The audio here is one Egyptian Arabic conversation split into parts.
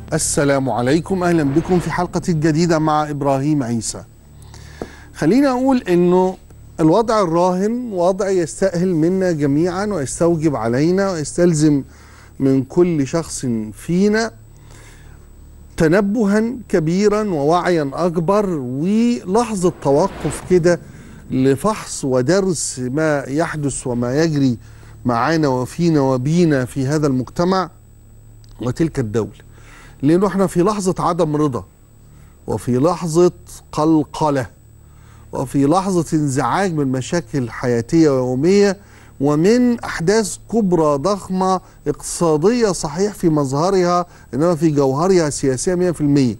السلام عليكم اهلا بكم في حلقه جديده مع ابراهيم عيسى. خلينا اقول انه الوضع الراهن وضع يستاهل منا جميعا ويستوجب علينا ويستلزم من كل شخص فينا تنبها كبيرا ووعيا اكبر ولحظه توقف كده لفحص ودرس ما يحدث وما يجري معانا وفينا وبينا في هذا المجتمع وتلك الدوله. لانه احنا في لحظه عدم رضا وفي لحظه قلقله وفي لحظه انزعاج من مشاكل حياتيه ويوميه ومن احداث كبرى ضخمه اقتصاديه صحيح في مظهرها انما في جوهرها سياسيه 100%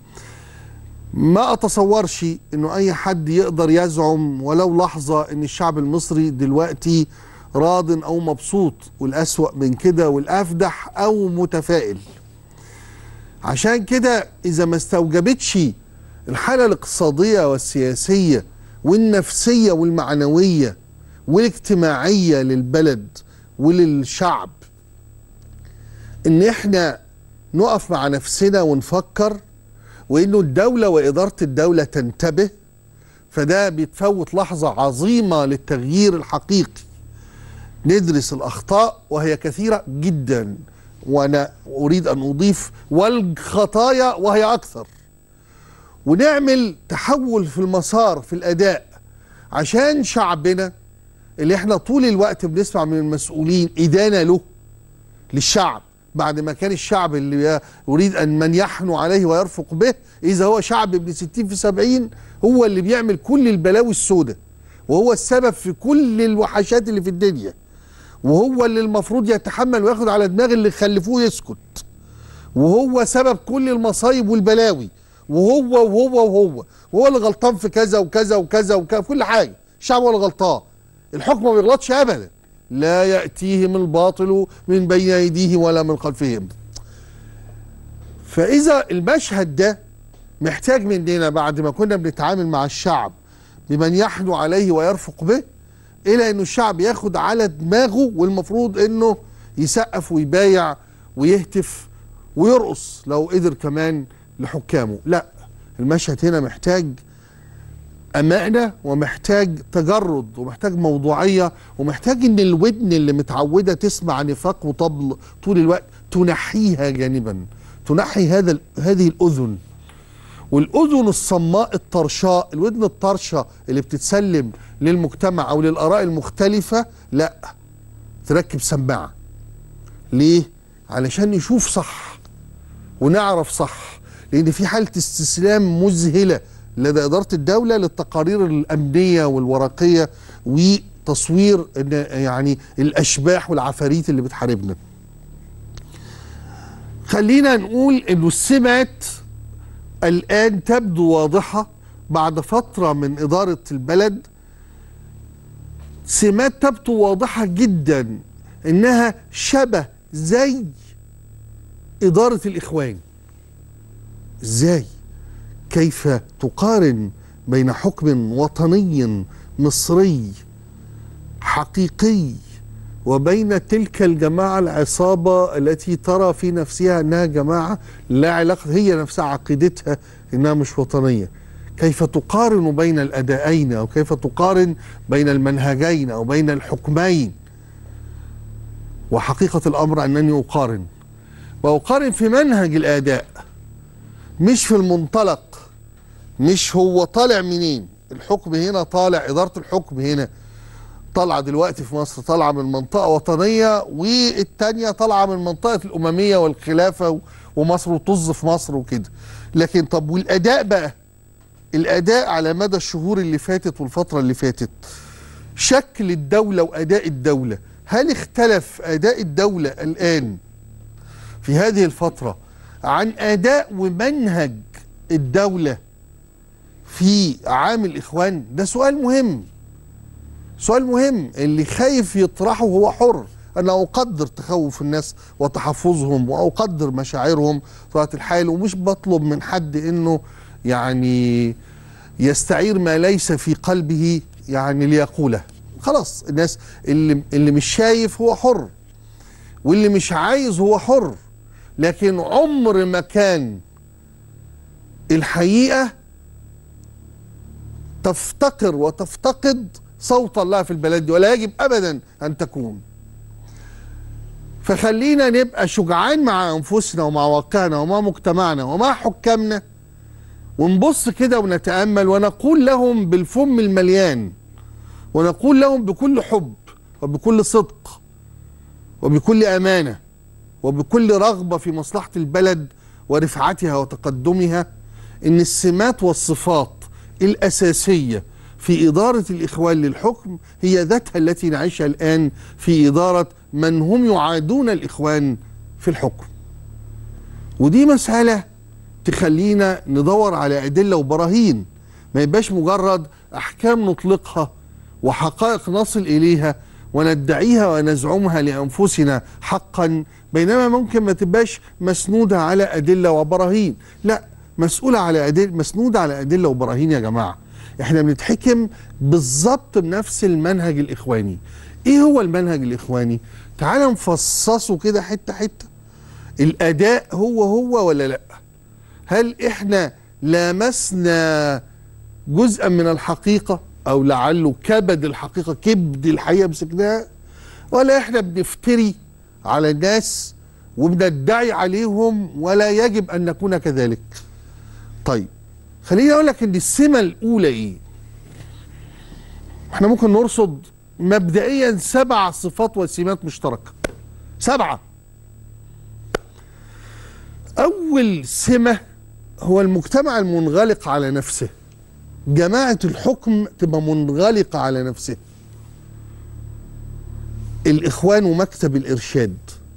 ما اتصورش انه اي حد يقدر يزعم ولو لحظه ان الشعب المصري دلوقتي راض او مبسوط والاسوا من كده والافدح او متفائل عشان كده اذا ما استوجبتش الحاله الاقتصاديه والسياسيه والنفسيه والمعنويه والاجتماعيه للبلد وللشعب ان احنا نقف مع نفسنا ونفكر وانه الدوله واداره الدوله تنتبه فده بيتفوت لحظه عظيمه للتغيير الحقيقي ندرس الاخطاء وهي كثيره جدا وانا اريد ان اضيف والخطايا وهي اكثر ونعمل تحول في المسار في الاداء عشان شعبنا اللي احنا طول الوقت بنسمع من المسؤولين ادانه له للشعب بعد ما كان الشعب اللي يريد ان من يحنو عليه ويرفق به اذا هو شعب ابن 60 في 70 هو اللي بيعمل كل البلاوي السوداء وهو السبب في كل الوحشات اللي في الدنيا وهو اللي المفروض يتحمل وياخد على دماغ اللي خلفوه يسكت وهو سبب كل المصايب والبلاوي وهو وهو وهو وهو اللي غلطان في كذا وكذا وكذا وكذا في كل حاجه الشعب هو اللي غلطان الحكم ما بيغلطش ابدا لا ياتيهم الباطل من بين ايديه ولا من خلفهم فاذا المشهد ده محتاج مننا بعد ما كنا بنتعامل مع الشعب بمن يحنو عليه ويرفق به الى انه الشعب ياخد على دماغه والمفروض انه يسقف ويبايع ويهتف ويرقص لو قدر كمان لحكامه لا المشهد هنا محتاج امانه ومحتاج تجرد ومحتاج موضوعيه ومحتاج ان الودن اللي متعوده تسمع نفاق وطبل طول الوقت تنحيها جانبا تنحي هذا هذه الاذن والاذن الصماء الطرشاء الودن الطرشه اللي بتتسلم للمجتمع او للاراء المختلفه لا تركب سماعه ليه علشان نشوف صح ونعرف صح لان في حاله استسلام مذهله لدى اداره الدوله للتقارير الامنيه والورقيه وتصوير يعني الاشباح والعفاريت اللي بتحاربنا خلينا نقول انه السمات الآن تبدو واضحة بعد فترة من إدارة البلد سمات تبدو واضحة جدا إنها شبه زي إدارة الإخوان إزاي؟ كيف تقارن بين حكم وطني مصري حقيقي وبين تلك الجماعة العصابة التي ترى في نفسها أنها جماعة لا علاقة هي نفسها عقيدتها أنها مش وطنية كيف تقارن بين الأدائين أو كيف تقارن بين المنهجين أو بين الحكمين وحقيقة الأمر أنني أقارن وأقارن في منهج الأداء مش في المنطلق مش هو طالع منين الحكم هنا طالع إدارة الحكم هنا طالعه دلوقتي في مصر طالعه من منطقه وطنيه والتانيه طالعه من منطقه الامميه والخلافه ومصر وطز في مصر وكده لكن طب والاداء بقى الاداء على مدى الشهور اللي فاتت والفتره اللي فاتت شكل الدوله واداء الدوله هل اختلف اداء الدوله الان في هذه الفتره عن اداء ومنهج الدوله في عام الاخوان ده سؤال مهم سؤال مهم اللي خايف يطرحه هو حر انا اقدر تخوف الناس وتحفظهم واقدر مشاعرهم طبيعه الحال ومش بطلب من حد انه يعني يستعير ما ليس في قلبه يعني ليقوله خلاص الناس اللي اللي مش شايف هو حر واللي مش عايز هو حر لكن عمر ما كان الحقيقة تفتقر وتفتقد صوت الله في البلد دي ولا يجب أبدا أن تكون فخلينا نبقى شجعان مع أنفسنا ومع واقعنا ومع مجتمعنا ومع حكامنا ونبص كده ونتأمل ونقول لهم بالفم المليان ونقول لهم بكل حب وبكل صدق وبكل أمانة وبكل رغبة في مصلحة البلد ورفعتها وتقدمها إن السمات والصفات الأساسية في إدارة الإخوان للحكم هي ذاتها التي نعيشها الآن في إدارة من هم يعادون الإخوان في الحكم ودي مسألة تخلينا ندور على أدلة وبراهين ما يبقاش مجرد أحكام نطلقها وحقائق نصل إليها وندعيها ونزعمها لأنفسنا حقا بينما ممكن ما تبقاش مسنودة على أدلة وبراهين لا مسؤولة على أدلة مسنودة على أدلة وبراهين يا جماعة احنا بنتحكم بالظبط بنفس المنهج الإخواني ايه هو المنهج الإخواني تعال نفصصه كده حتة حتة الأداء هو هو ولا لا هل احنا لامسنا جزءا من الحقيقة او لعله كبد الحقيقة كبد الحقيقة مسكناها ولا احنا بنفتري على الناس وبندعي عليهم ولا يجب ان نكون كذلك طيب خليني اقول لك ان السمة الاولى ايه احنا ممكن نرصد مبدئيا سبع صفات وسمات مشتركة سبعة اول سمة هو المجتمع المنغلق على نفسه جماعة الحكم تبقى منغلقة على نفسها الإخوان ومكتب الإرشاد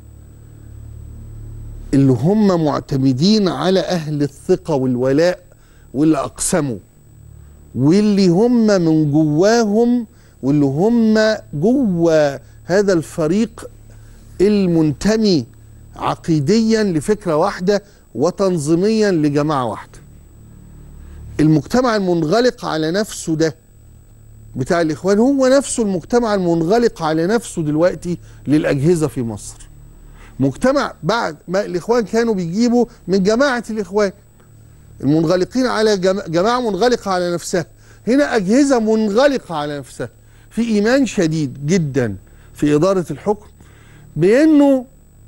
اللي هم معتمدين على أهل الثقة والولاء واللي أقسموا واللي هم من جواهم واللي هم جوا هذا الفريق المنتمي عقيديا لفكرة واحدة وتنظيميا لجماعة واحدة المجتمع المنغلق على نفسه ده بتاع الإخوان هو نفسه المجتمع المنغلق على نفسه دلوقتي للأجهزة في مصر مجتمع بعد ما الإخوان كانوا بيجيبوا من جماعة الإخوان المنغلقين على جماعة منغلقة على نفسها هنا أجهزة منغلقة على نفسها في إيمان شديد جدا في إدارة الحكم بأنه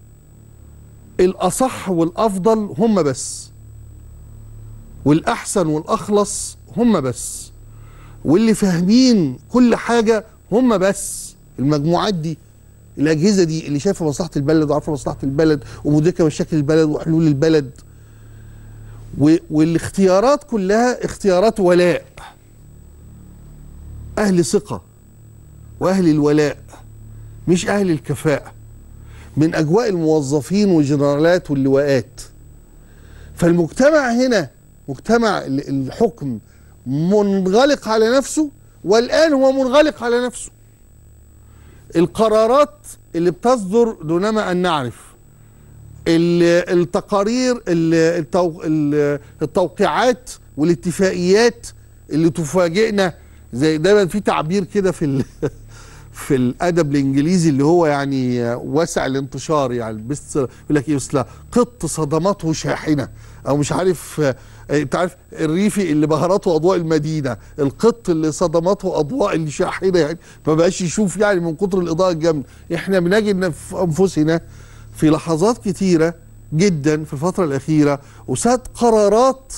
الأصح والأفضل هم بس والأحسن والأخلص هم بس واللي فاهمين كل حاجة هم بس المجموعات دي الأجهزة دي اللي شايفة مصلحة البلد وعارفة مصلحة البلد ومدركة مشاكل البلد وحلول البلد والاختيارات كلها اختيارات ولاء أهل ثقة وأهل الولاء مش أهل الكفاءة من أجواء الموظفين والجنرالات واللواءات فالمجتمع هنا مجتمع الحكم منغلق على نفسه والآن هو منغلق على نفسه القرارات اللي بتصدر دونما أن نعرف التقارير التوقيعات والاتفاقيات اللي تفاجئنا زي دايما في تعبير كده في في الادب الانجليزي اللي هو يعني واسع الانتشار يعني بس يقول لك ايه مثل قط صدمته شاحنه او مش عارف انت عارف الريفي اللي بهرته اضواء المدينه القط اللي صدمته اضواء الشاحنه يعني ما بقاش يشوف يعني من كتر الاضاءه الجامده احنا بنجد في انفسنا في لحظات كتيره جدا في الفتره الاخيره وساد قرارات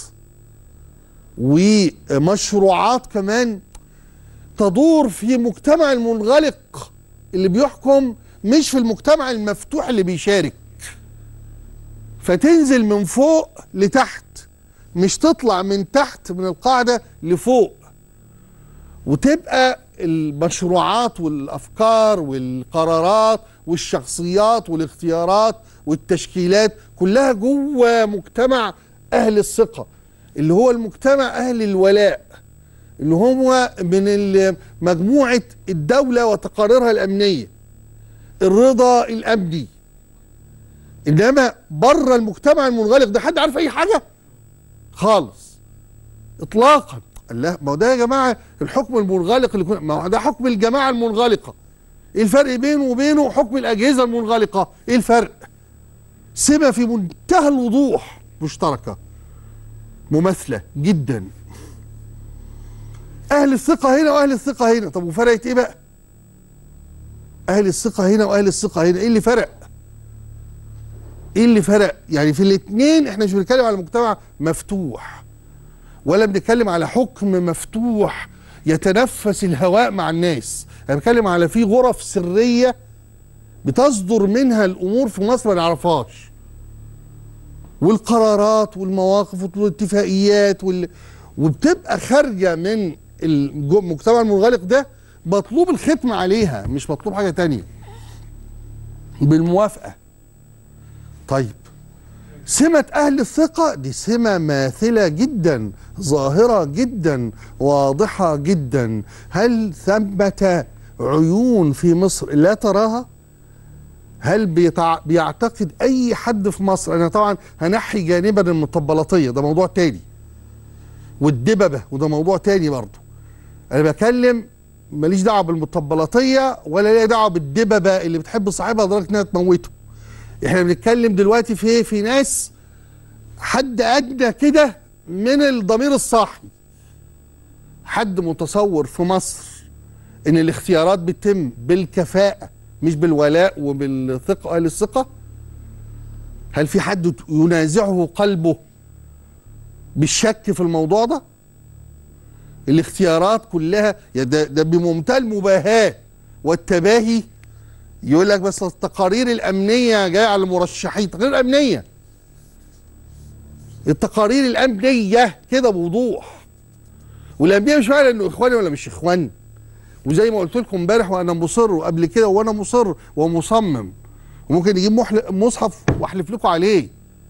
ومشروعات كمان تدور في مجتمع المنغلق اللي بيحكم مش في المجتمع المفتوح اللي بيشارك فتنزل من فوق لتحت مش تطلع من تحت من القاعدة لفوق وتبقى المشروعات والأفكار والقرارات والشخصيات والاختيارات والتشكيلات كلها جوه مجتمع أهل الثقة اللي هو المجتمع أهل الولاء اللي هو من مجموعة الدولة وتقاريرها الأمنية الرضا الأمني إنما بره المجتمع المنغلق ده حد عارف أي حاجة خالص إطلاقا الله ما هو ده يا جماعة الحكم المنغلق اللي كنا ما هو ده حكم الجماعة المنغلقة إيه الفرق بينه وبينه حكم الأجهزة المنغلقة إيه الفرق سمة في منتهى الوضوح مشتركة مماثلة جدا أهل الثقة هنا وأهل الثقة هنا طب وفرقت إيه بقى؟ أهل الثقة هنا وأهل الثقة هنا إيه اللي فرق؟ إيه اللي فرق؟ يعني في الاتنين إحنا مش بنتكلم على مجتمع مفتوح ولا بنتكلم على حكم مفتوح يتنفس الهواء مع الناس انا بتكلم على في غرف سريه بتصدر منها الامور في مصر ما نعرفهاش والقرارات والمواقف والاتفاقيات وال... وبتبقى خارجه من المجتمع المنغلق ده مطلوب الختم عليها مش مطلوب حاجه تانية بالموافقه طيب سمة أهل الثقة دي سمة ماثلة جدا ظاهرة جدا واضحة جدا هل ثمة عيون في مصر لا تراها؟ هل بيتع... بيعتقد أي حد في مصر أنا طبعا هنحي جانبا المطبلطية ده موضوع تاني والدببة وده موضوع تاني برضه أنا بكلم ماليش دعوة بالمطبلطية ولا ليا دعوة بالدببة اللي بتحب صاحبها لدرجة إنها تموته احنا بنتكلم دلوقتي في في ناس حد ادنى كده من الضمير الصاحي حد متصور في مصر ان الاختيارات بتتم بالكفاءة مش بالولاء وبالثقة للثقة هل في حد ينازعه قلبه بالشك في الموضوع ده الاختيارات كلها ده, ده بمنتهى المباهاة والتباهي يقول لك بس التقارير الامنيه جايه على المرشحين تقارير امنيه التقارير الامنيه كده بوضوح والانبياء مش معنى انه اخواني ولا مش اخوان وزي ما قلت لكم امبارح وانا مصر وقبل كده وانا مصر ومصمم وممكن يجيب مصحف واحلف لكم عليه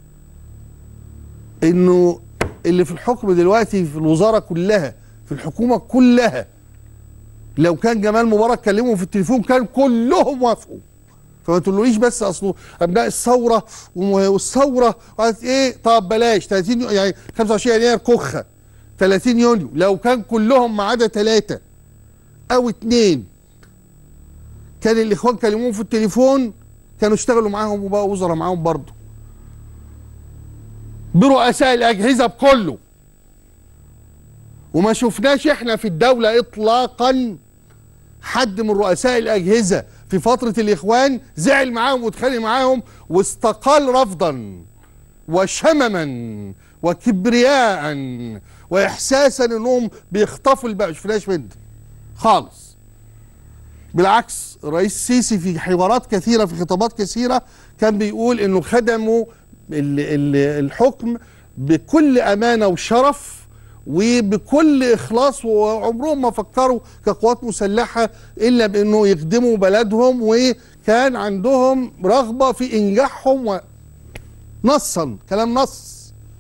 انه اللي في الحكم دلوقتي في الوزاره كلها في الحكومه كلها لو كان جمال مبارك كلمهم في التليفون كان كلهم وافقوا فما تقولوليش بس اصله ابناء الثوره والثوره قالت ايه طب بلاش 30 يعني 25 يناير كخه 30 يونيو لو كان كلهم ما عدا ثلاثه او اثنين كان الاخوان كلموهم في التليفون كانوا اشتغلوا معاهم وبقوا وزراء معاهم برضه برؤساء الاجهزه بكله وما شفناش احنا في الدوله اطلاقا حد من رؤساء الاجهزه في فتره الاخوان زعل معاهم واتخانق معاهم واستقال رفضا وشمما وكبرياء واحساسا انهم بيخطفوا الباقي مش شفناش من ده خالص بالعكس الرئيس السيسي في حوارات كثيره في خطابات كثيره كان بيقول انه خدموا الحكم بكل امانه وشرف وبكل اخلاص وعمرهم ما فكروا كقوات مسلحه الا بانه يخدموا بلدهم وكان عندهم رغبه في انجاحهم و... نصا كلام نص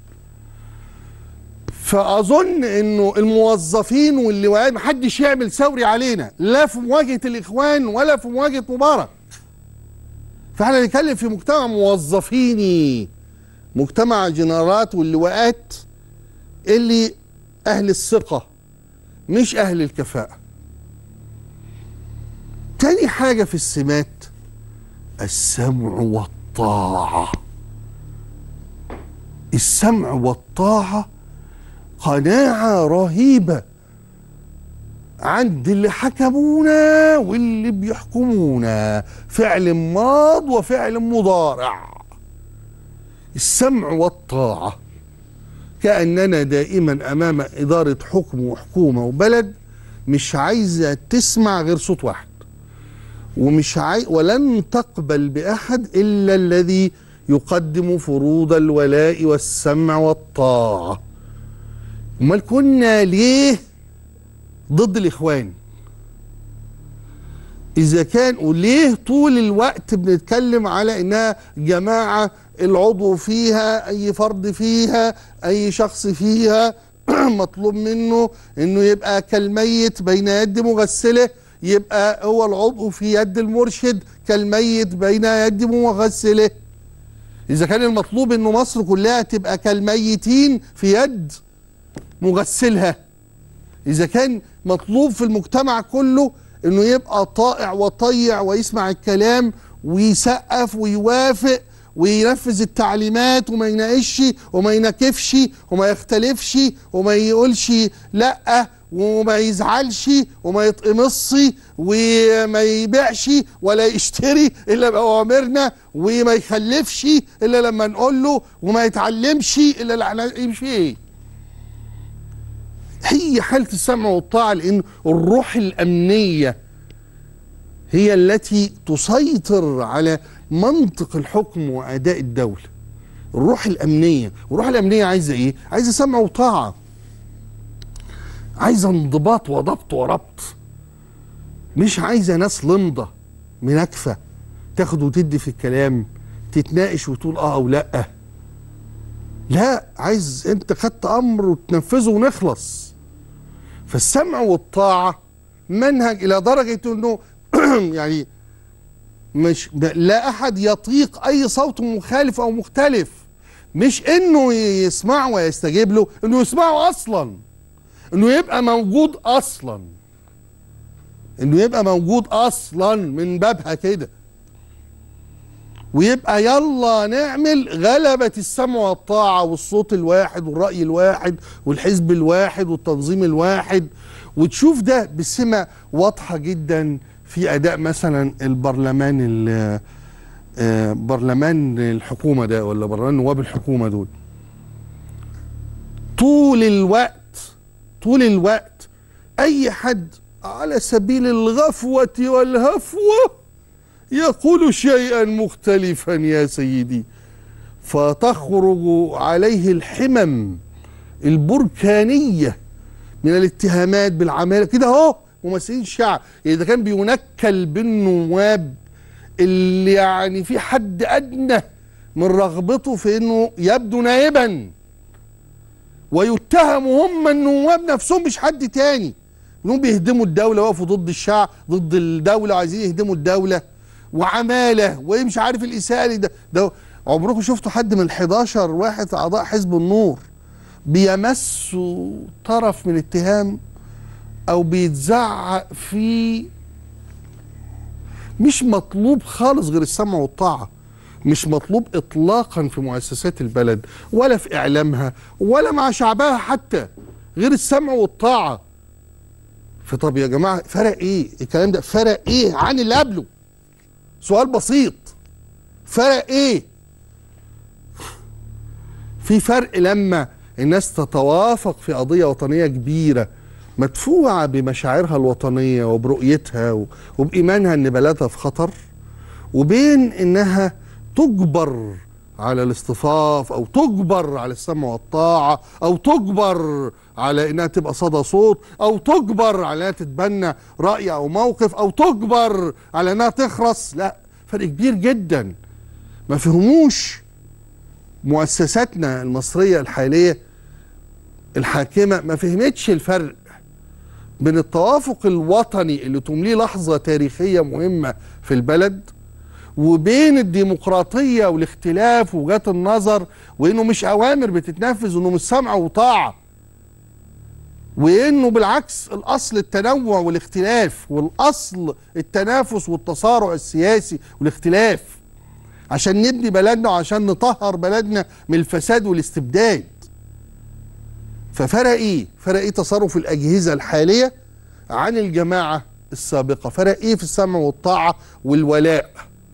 فاظن انه الموظفين واللواءات محدش يعمل ثوري علينا لا في مواجهه الاخوان ولا في مواجهه مبارك فاحنا نتكلم في مجتمع موظفيني مجتمع جنرالات واللواءات اللي أهل الثقة مش أهل الكفاءة تاني حاجة في السمات السمع والطاعة السمع والطاعة قناعة رهيبة عند اللي حكمونا واللي بيحكمونا فعل ماض وفعل مضارع السمع والطاعه كأننا دائما أمام إدارة حكم وحكومة وبلد مش عايزة تسمع غير صوت واحد ومش عاي... ولن تقبل بأحد إلا الذي يقدم فروض الولاء والسمع والطاعة امال كنا ليه ضد الإخوان إذا كان وليه طول الوقت بنتكلم على إنها جماعة العضو فيها اي فرد فيها اي شخص فيها مطلوب منه انه يبقى كالميت بين يد مغسله يبقى هو العضو في يد المرشد كالميت بين يد مغسله اذا كان المطلوب انه مصر كلها تبقى كالميتين في يد مغسلها اذا كان مطلوب في المجتمع كله انه يبقى طائع وطيع ويسمع الكلام ويسقف ويوافق وينفذ التعليمات وما يناقشش وما ينكفش وما يختلفش وما يقولش لا وما يزعلش وما يتقمصش وما يبيعش ولا يشتري الا باوامرنا وما يخلفش الا لما نقول له وما يتعلمش الا لما يمشي ايه هي حاله السمع والطاعه لان الروح الامنيه هي التي تسيطر على منطق الحكم واداء الدوله الروح الامنيه والروح الامنيه عايزه ايه عايزه سمع وطاعه عايزه انضباط وضبط وربط مش عايزه ناس لمضه منكفه تاخد وتدي في الكلام تتناقش وتقول اه او لا لا عايز انت خدت امر وتنفذه ونخلص فالسمع والطاعه منهج الى درجه انه يعني مش لا احد يطيق اي صوت مخالف او مختلف مش انه يسمعه ويستجيب له انه يسمعه اصلا انه يبقى موجود اصلا انه يبقى موجود اصلا من بابها كده ويبقى يلا نعمل غلبة السمع والطاعة والصوت الواحد والرأي الواحد والحزب الواحد والتنظيم الواحد وتشوف ده بسمة واضحة جدا في أداء مثلا البرلمان ال- آه، برلمان الحكومة ده ولا برلمان نواب الحكومة دول طول الوقت طول الوقت أي حد على سبيل الغفوة والهفوة يقول شيئا مختلفا يا سيدي فتخرج عليه الحمم البركانية من الاتهامات بالعمالة كده اهو ممثلين الشعب إذا كان بينكل بالنواب اللي يعني في حد أدنى من رغبته في إنه يبدو نائبا ويتهموا هم النواب نفسهم مش حد تاني انهم بيهدموا الدوله وقفوا ضد الشعب ضد الدوله وعايزين يهدموا الدوله وعماله ومش عارف الاساءه اللي ده ده عمركم شفتوا حد من 11 واحد اعضاء حزب النور بيمسوا طرف من اتهام او بيتزعق فيه مش مطلوب خالص غير السمع والطاعه مش مطلوب اطلاقا في مؤسسات البلد ولا في اعلامها ولا مع شعبها حتى غير السمع والطاعه فطب يا جماعه فرق ايه الكلام ده فرق ايه عن اللي قبله سؤال بسيط فرق ايه في فرق لما الناس تتوافق في قضيه وطنيه كبيره مدفوعه بمشاعرها الوطنيه وبرؤيتها و- وبايمانها ان بلدها في خطر وبين انها تجبر على الاصطفاف او تجبر على السمع والطاعه او تجبر على انها تبقى صدى صوت او تجبر على انها تتبنى راي او موقف او تجبر على انها تخرس لا فرق كبير جدا ما فهموش مؤسساتنا المصريه الحاليه الحاكمه ما فهمتش الفرق بين التوافق الوطني اللي تمليه لحظه تاريخيه مهمه في البلد وبين الديمقراطيه والاختلاف ووجهات النظر وانه مش اوامر بتتنفذ وانه مش سمع وطاعه وانه بالعكس الاصل التنوع والاختلاف والاصل التنافس والتصارع السياسي والاختلاف عشان نبني بلدنا وعشان نطهر بلدنا من الفساد والاستبداد ففرق ايه فرق ايه تصرف الاجهزه الحاليه عن الجماعه السابقه فرق ايه في السمع والطاعه والولاء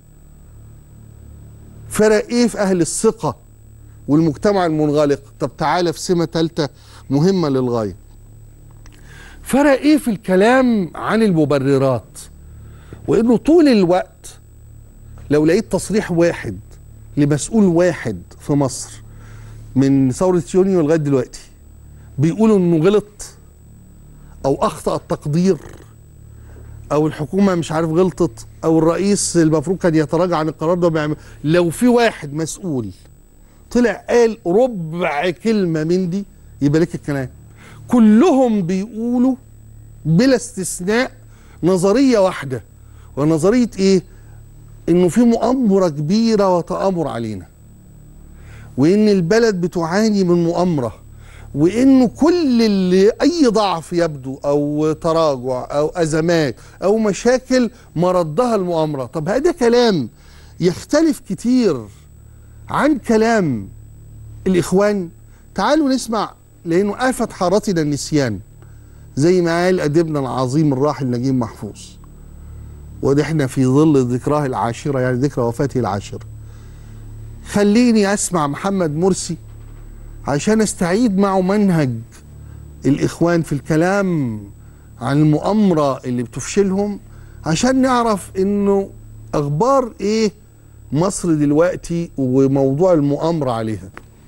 فرق ايه في اهل الثقه والمجتمع المنغلق طب تعالى في سمه ثالثه مهمه للغايه فرق ايه في الكلام عن المبررات وانه طول الوقت لو لقيت تصريح واحد لمسؤول واحد في مصر من ثورة يونيو لغاية دلوقتي بيقولوا انه غلط او اخطأ التقدير او الحكومة مش عارف غلطت او الرئيس المفروض كان يتراجع عن القرار ده وبيعمل لو في واحد مسؤول طلع قال ربع كلمة من دي يبقى لك الكلام كلهم بيقولوا بلا استثناء نظرية واحدة ونظرية ايه انه في مؤامرة كبيرة وتآمر علينا وان البلد بتعاني من مؤامرة وانه كل اللي اي ضعف يبدو او تراجع او ازمات او مشاكل مردها المؤامرة طب هذا كلام يختلف كتير عن كلام الإخوان تعالوا نسمع لأنه آفة حارتنا النسيان زي ما قال أديبنا العظيم الراحل نجيب محفوظ وده احنا في ظل ذكراه العاشرة يعني ذكرى وفاته العاشرة خليني أسمع محمد مرسي عشان استعيد معه منهج الإخوان في الكلام عن المؤامرة اللي بتفشلهم عشان نعرف إنه أخبار إيه مصر دلوقتي وموضوع المؤامرة عليها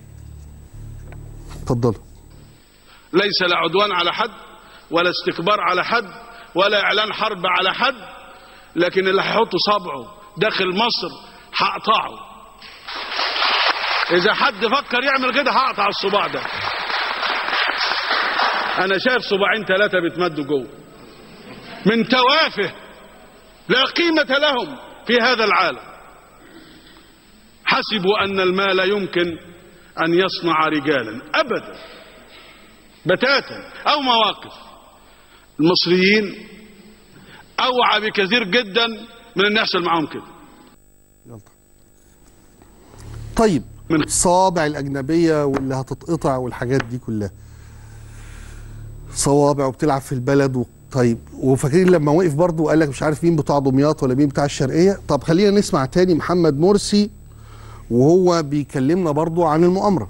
اتفضلوا ليس لا عدوان على حد ولا استكبار على حد ولا اعلان حرب على حد لكن اللي هيحط صبعه داخل مصر هقطعه اذا حد فكر يعمل كده هقطع الصباع ده انا شايف صباعين ثلاثه بيتمدوا جوه من توافه لا قيمه لهم في هذا العالم حسبوا ان المال يمكن ان يصنع رجالا ابدا بتاتا او مواقف المصريين اوعى بكثير جدا من ان يحصل معاهم كده يلا طيب من- الصوابع الأجنبية واللي هتتقطع والحاجات دي كلها صوابع وبتلعب في البلد و... طيب وفاكرين لما وقف برضه وقال لك مش عارف مين بتاع دمياط ولا مين بتاع الشرقية طب خلينا نسمع تاني محمد مرسي وهو بيكلمنا برضه عن المؤامرة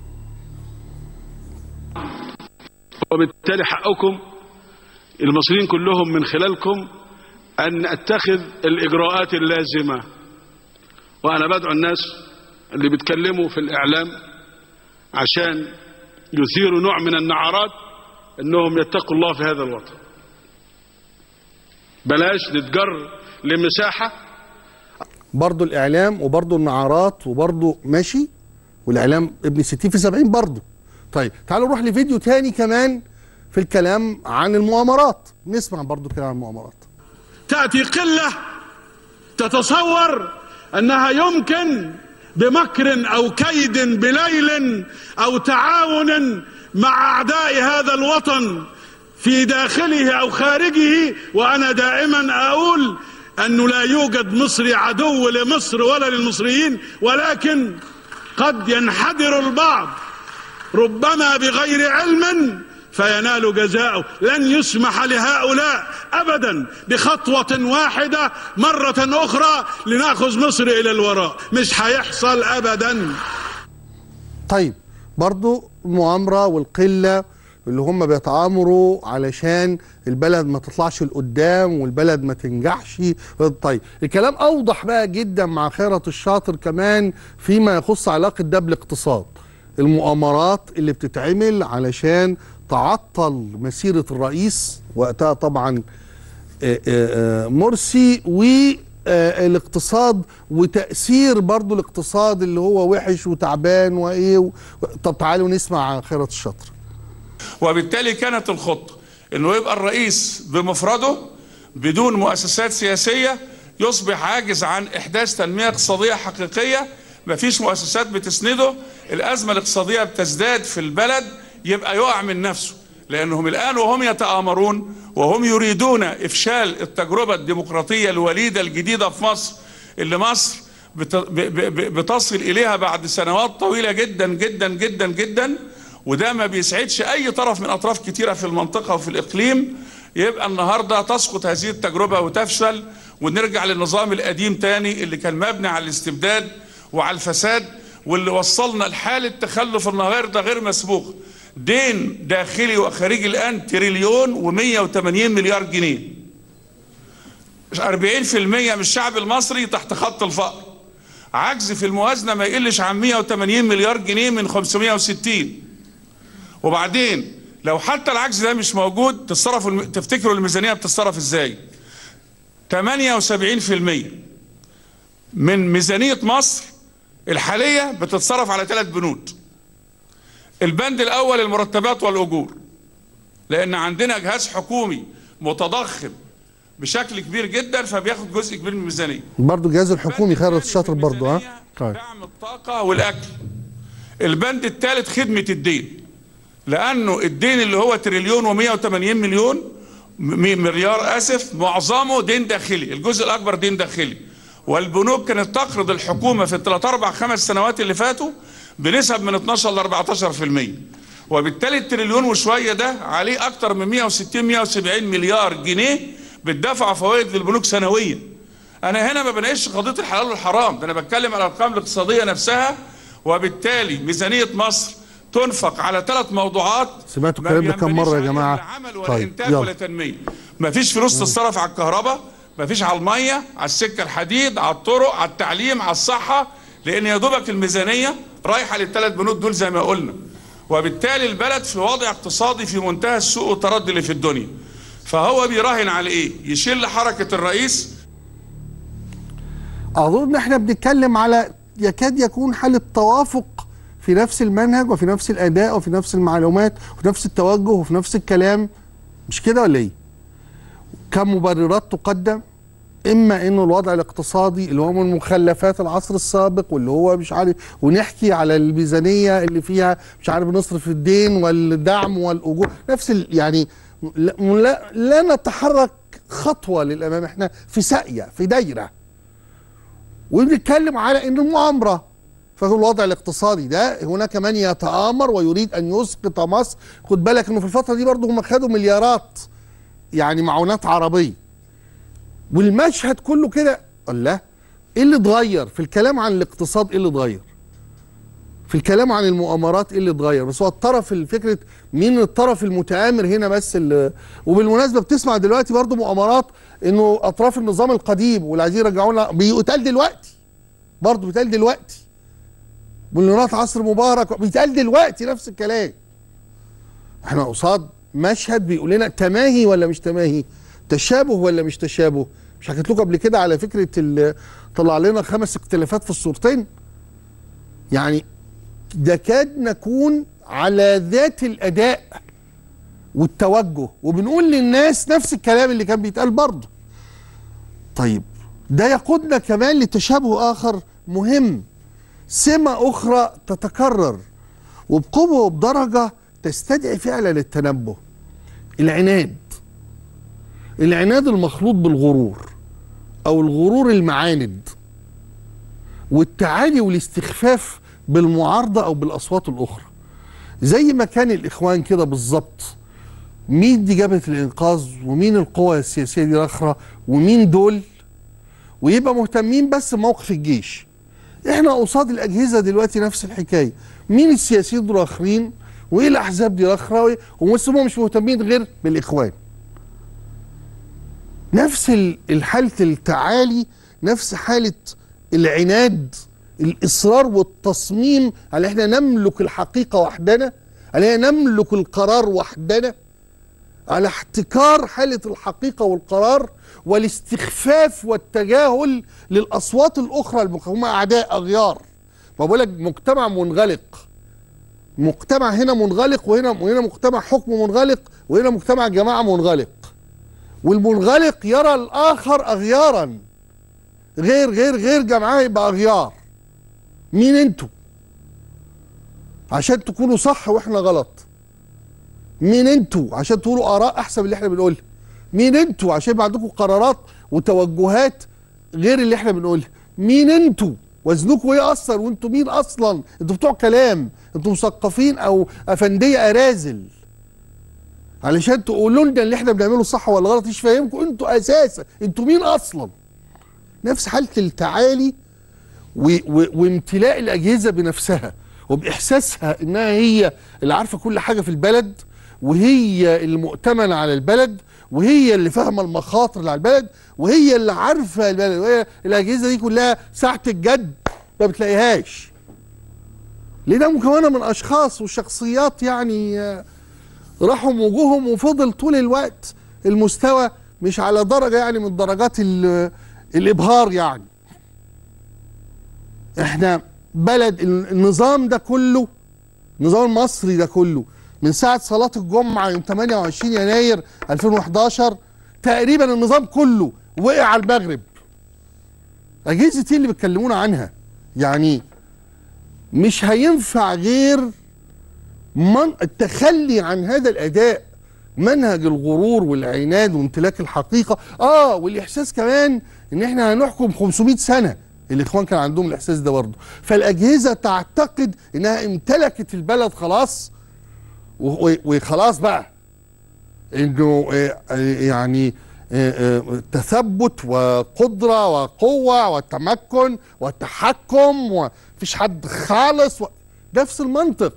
وبالتالي حقكم المصريين كلهم من خلالكم ان اتخذ الاجراءات اللازمه وانا بدعو الناس اللي بيتكلموا في الاعلام عشان يثيروا نوع من النعرات انهم يتقوا الله في هذا الوطن بلاش نتجر لمساحه برضه الإعلام وبرضه النعرات وبرضه ماشي والإعلام ابن 60 في 70 برضه طيب تعالوا نروح لفيديو تاني كمان في الكلام عن المؤامرات نسمع برضه كلام عن المؤامرات تأتي قلة تتصور أنها يمكن بمكر أو كيد بليل أو تعاون مع أعداء هذا الوطن في داخله أو خارجه وأنا دائما أقول أنه لا يوجد مصري عدو لمصر ولا للمصريين ولكن قد ينحدر البعض ربما بغير علم فينال جزاؤه لن يسمح لهؤلاء ابدا بخطوه واحده مره اخرى لناخذ مصر الى الوراء مش هيحصل ابدا طيب برضو المؤامرة والقلة اللي هم بيتآمروا علشان البلد ما تطلعش لقدام والبلد ما تنجحش طيب الكلام أوضح بقى جدا مع خيرة الشاطر كمان فيما يخص علاقة ده بالاقتصاد المؤامرات اللي بتتعمل علشان تعطل مسيرة الرئيس وقتها طبعا آه، آه، آه، مرسي والاقتصاد وتأثير برضو الاقتصاد اللي هو وحش وتعبان وايه و... طب تعالوا نسمع خيرة الشطر وبالتالي كانت الخطة انه يبقى الرئيس بمفرده بدون مؤسسات سياسية يصبح عاجز عن احداث تنمية اقتصادية حقيقية مفيش مؤسسات بتسنده الازمة الاقتصادية بتزداد في البلد يبقى يقع من نفسه لانهم الان وهم يتآمرون وهم يريدون افشال التجربة الديمقراطية الوليدة الجديدة في مصر اللي مصر بت- ب- ب- ب- بتصل اليها بعد سنوات طويلة جدا جدا جدا جدا وده ما بيسعدش اي طرف من اطراف كتيره في المنطقه وفي الاقليم يبقى النهارده تسقط هذه التجربه وتفشل ونرجع للنظام القديم تاني اللي كان مبني على الاستبداد وعلى الفساد واللي وصلنا لحاله تخلف النهارده غير مسبوق دين داخلي وخارجي الان تريليون و180 مليار جنيه 40% من الشعب المصري تحت خط الفقر عجز في الموازنه ما يقلش عن 180 مليار جنيه من 560 وبعدين لو حتى العجز ده مش موجود تتصرف الم... تفتكروا الميزانيه بتتصرف ازاي 78% من ميزانيه مصر الحاليه بتتصرف على ثلاث بنود البند الاول المرتبات والاجور لان عندنا جهاز حكومي متضخم بشكل كبير جدا فبياخد جزء كبير من الميزانيه برضو الجهاز الحكومي البند خيرة الثاني الشاطر في برضو ها الميزانية طيب دعم الطاقة والأكل البند الثالث خدمة الدين لأنه الدين اللي هو تريليون و180 مليون م- مليار آسف معظمه دين داخلي الجزء الأكبر دين داخلي والبنوك كانت تقرض الحكومه في الثلاث اربع خمس سنوات اللي فاتوا بنسب من 12 ل 14% وبالتالي التريليون وشويه ده عليه اكتر من 160 170 مليار جنيه بتدفع فوائد للبنوك سنويا انا هنا ما بناقش قضيه الحلال والحرام ده انا بتكلم على الارقام الاقتصاديه نفسها وبالتالي ميزانيه مصر تنفق على ثلاث موضوعات سمعتوا ما الكلام ده كم بينبنيش مرة يا عليها جماعة؟ لا عمل ولا طيب، انتاج يلا. ولا تنميه مفيش فلوس تتصرف على الكهرباء مفيش على الميه على السكه الحديد على الطرق على التعليم على الصحه لان يا دوبك الميزانيه رايحه للثلاث بنود دول زي ما قلنا وبالتالي البلد في وضع اقتصادي في منتهى السوء والتردي اللي في الدنيا فهو بيراهن على ايه يشيل حركه الرئيس اظن ان احنا بنتكلم على يكاد يكون حاله توافق في نفس المنهج وفي نفس الاداء وفي نفس المعلومات وفي نفس التوجه وفي نفس الكلام مش كده ولا ايه؟ كمبررات تقدم اما انه الوضع الاقتصادي اللي هو من مخلفات العصر السابق واللي هو مش عارف ونحكي على الميزانيه اللي فيها مش عارف نصرف الدين والدعم والاجور نفس ال يعني لا, لا, لا نتحرك خطوه للامام احنا في ساقيه في دايره وبنتكلم على ان المؤامره فهو الوضع الاقتصادي ده هناك من يتآمر ويريد ان يسقط مصر خد بالك انه في الفتره دي برضه هم خدوا مليارات يعني معونات عربيه والمشهد كله كده الله ايه اللي اتغير في الكلام عن الاقتصاد ايه اللي اتغير في الكلام عن المؤامرات ايه اللي اتغير بس هو الطرف الفكره مين الطرف المتآمر هنا بس اللي وبالمناسبه بتسمع دلوقتي برضو مؤامرات انه اطراف النظام القديم واللي عايزين يرجعونا بيتقال دلوقتي برضو بيتقال دلوقتي مليونات عصر مبارك بيتقال دلوقتي نفس الكلام احنا قصاد مشهد بيقول لنا تماهي ولا مش تماهي تشابه ولا مش تشابه مش حكيت لكم قبل كده على فكره ال- طلع لنا خمس اختلافات في الصورتين يعني نكاد نكون على ذات الاداء والتوجه وبنقول للناس نفس الكلام اللي كان بيتقال برضه طيب ده يقودنا كمان لتشابه اخر مهم سمة اخرى تتكرر وبقوة وبدرجة تستدعي فعلا التنبه العناد العناد المخلوط بالغرور او الغرور المعاند والتعالي والاستخفاف بالمعارضة او بالاصوات الاخرى زي ما كان الاخوان كده بالظبط مين دي جبهة الانقاذ ومين القوى السياسية دي الاخرى ومين دول ويبقى مهتمين بس بموقف الجيش احنا قصاد الاجهزة دلوقتي نفس الحكاية مين السياسيين دول اخرين وايه الاحزاب دي الاخرى وبس هم مش مهتمين غير بالاخوان نفس ال- الحالة التعالي نفس حالة العناد الإصرار والتصميم على احنا نملك الحقيقة وحدنا على نملك القرار وحدنا على احتكار حالة الحقيقة والقرار والاستخفاف والتجاهل للأصوات الأخرى الم- هم أعداء أغيار ما بقول لك مجتمع منغلق مجتمع هنا منغلق وهنا وهنا مجتمع حكم منغلق وهنا مجتمع جماعة منغلق والمنغلق يرى الآخر أغيارا غير غير غير جماعة يبقى أغيار مين انتوا عشان تكونوا صح واحنا غلط مين انتوا عشان تقولوا آراء أحسن من اللي احنا بنقولها مين انتوا عشان يبقى عندكم قرارات وتوجهات غير اللي احنا بنقولها مين انتوا وزنكم ايه اصلا وانتوا مين اصلا انتوا بتوع كلام انتوا مثقفين او افنديه ارازل علشان تقولوا لنا اللي احنا بنعمله صح ولا غلط مش فاهمكم انتوا اساسا انتوا مين اصلا نفس حاله التعالي و و وامتلاء الاجهزه بنفسها وباحساسها انها هي اللي عارفه كل حاجه في البلد وهي المؤتمنه على البلد وهي اللي فاهمه المخاطر اللي على البلد وهي اللي عارفه البلد وهي الاجهزه دي كلها ساعه الجد ما بتلاقيهاش لانها مكونه من اشخاص وشخصيات يعني آه، راحوا وجوههم وفضل طول الوقت المستوى مش على درجه يعني من درجات ال- الابهار يعني احنا بلد النظام ده كله النظام المصري ده كله من ساعة صلاة الجمعة يوم 28 يناير 2011 تقريبا النظام كله وقع على المغرب أجهزة إيه اللي بيتكلمونا عنها يعني مش هينفع غير من التخلي عن هذا الأداء منهج الغرور والعناد وامتلاك الحقيقة آه والإحساس كمان ان احنا هنحكم 500 سنه الاخوان كان عندهم الاحساس ده برضه فالاجهزه تعتقد انها امتلكت البلد خلاص و- و- وخلاص بقى انه آه، آه، يعني آه، آه، تثبت وقدره وقوه وتمكن وتحكم ومفيش حد خالص و... نفس المنطق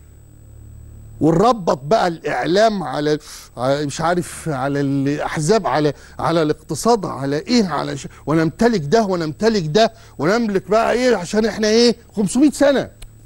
ونربط بقى الاعلام على على- مش عارف على الاحزاب على على الاقتصاد على ايه على ش... ونمتلك ده ونمتلك ده ونملك بقى ايه عشان احنا ايه 500 سنه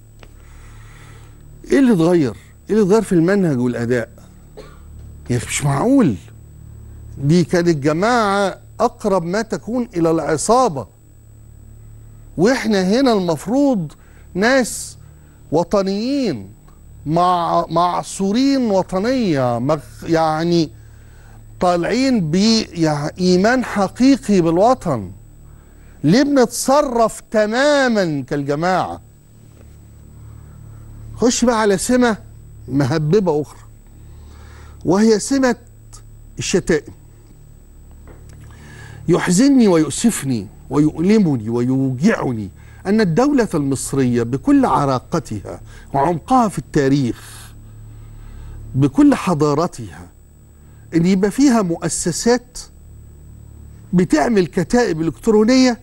ايه اللي اتغير؟ ايه اللي اتغير في المنهج والاداء؟ يا أخي مش معقول دي كانت جماعه اقرب ما تكون الى العصابه واحنا هنا المفروض ناس وطنيين مع معصورين وطنيه مغ- يعني طالعين بإيمان حقيقي بالوطن ليه بنتصرف تماما كالجماعه خش بقى على سمة مهببة أخرى وهي سمة الشتائم يحزنني ويؤسفني ويؤلمني ويوجعني أن الدولة المصرية بكل عراقتها وعمقها في التاريخ بكل حضارتها أن يبقى فيها مؤسسات بتعمل كتائب إلكترونية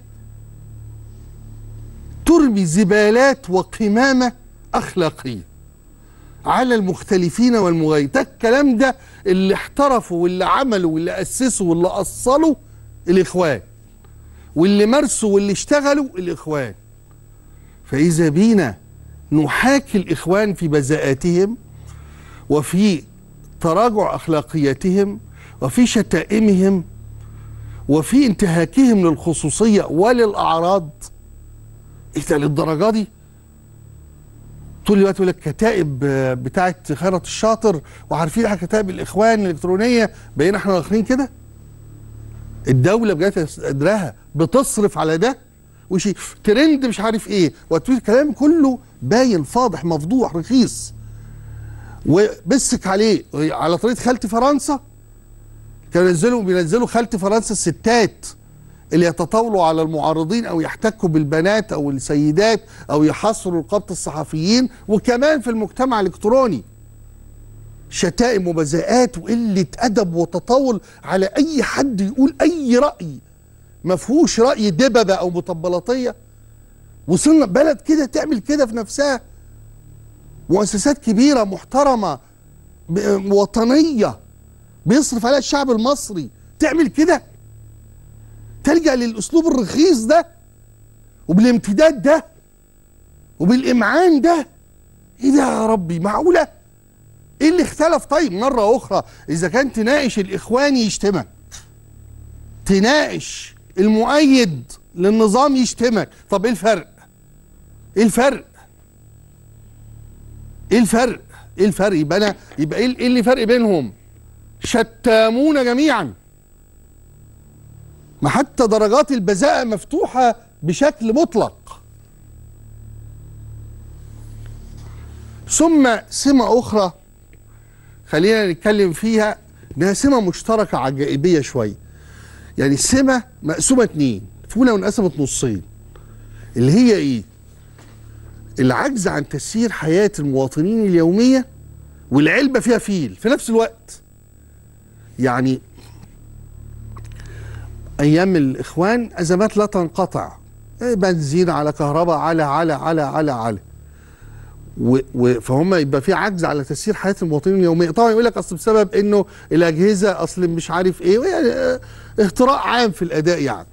ترمي زبالات وقمامة أخلاقية على المختلفين والمغايرين ده الكلام ده اللي احترفوا واللي عملوا واللي أسسوا واللي أصلوا الإخوان واللي مارسوا واللي اشتغلوا الإخوان فإذا بينا نحاكي الإخوان في بذاءاتهم وفي تراجع أخلاقياتهم وفي شتائمهم وفي انتهاكهم للخصوصية وللأعراض إيه ده للدرجة دي طول الوقت يقول لك كتائب آه، بتاعت خيرت الشاطر وعارفين على كتائب الاخوان الالكترونيه بقينا احنا واخدين كده الدوله بجد قدرها بتصرف على ده وشي ترند مش عارف ايه وتويت كلام كله باين فاضح مفضوح رخيص وبسك عليه على طريقه خالتي فرنسا كانوا ينزلوا بينزلوا خالتي فرنسا الستات اللي يتطاولوا على المعارضين او يحتكوا بالبنات او السيدات او يحصروا رقابه الصحفيين وكمان في المجتمع الالكتروني شتائم وبذاءات وقله ادب وتطاول على اي حد يقول اي راي ما فيهوش راي دببه او مطبلاتيه وصلنا بلد كده تعمل كده في نفسها مؤسسات كبيره محترمه ب- وطنيه بيصرف عليها الشعب المصري تعمل كده تلجأ للأسلوب الرخيص ده وبالامتداد ده وبالإمعان ده إيه ده يا ربي معقولة؟ إيه اللي اختلف طيب مرة أخرى إذا كان تناقش الإخوان يشتمك تناقش المؤيد للنظام يشتمك طب إيه الفرق؟ إيه الفرق؟ إيه الفرق؟ إيه الفرق؟ يبقى أنا يبقى إيه إيه اللي فرق بينهم؟ شتامون جميعاً ما حتى درجات البذاءة مفتوحة بشكل مطلق ثم سمة أخرى خلينا نتكلم فيها إنها سمة مشتركة عجائبية شوية يعني سمة مقسومة اتنين فولة وانقسمت نصين اللي هي إيه؟ العجز عن تسيير حياة المواطنين اليومية والعلبة فيها فيل في نفس الوقت يعني ايام الاخوان ازمات لا تنقطع إيه بنزين على كهرباء على على على على على و و فهم يبقى في عجز على تسيير حياه المواطنين اليوميه طبعا يقول لك اصل بسبب انه الاجهزه اصل مش عارف ايه يعني اه اهتراء عام في الاداء يعني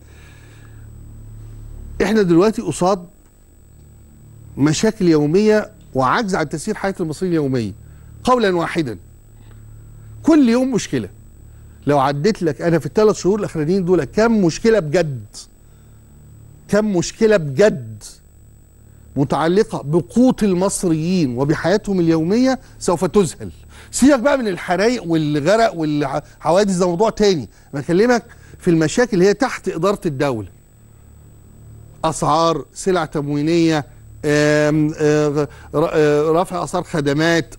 احنا دلوقتي قصاد مشاكل يوميه وعجز عن تسيير حياه المصريين اليوميه قولا واحدا كل يوم مشكله لو عديت لك انا في الثلاث شهور الاخرانيين دول كم مشكله بجد كم مشكله بجد متعلقه بقوت المصريين وبحياتهم اليوميه سوف تذهل سيبك بقى من الحرايق والغرق والحوادث ده موضوع تاني بكلمك في المشاكل اللي هي تحت اداره الدوله اسعار سلع تموينيه آم، آه، ر- آه، رفع اسعار خدمات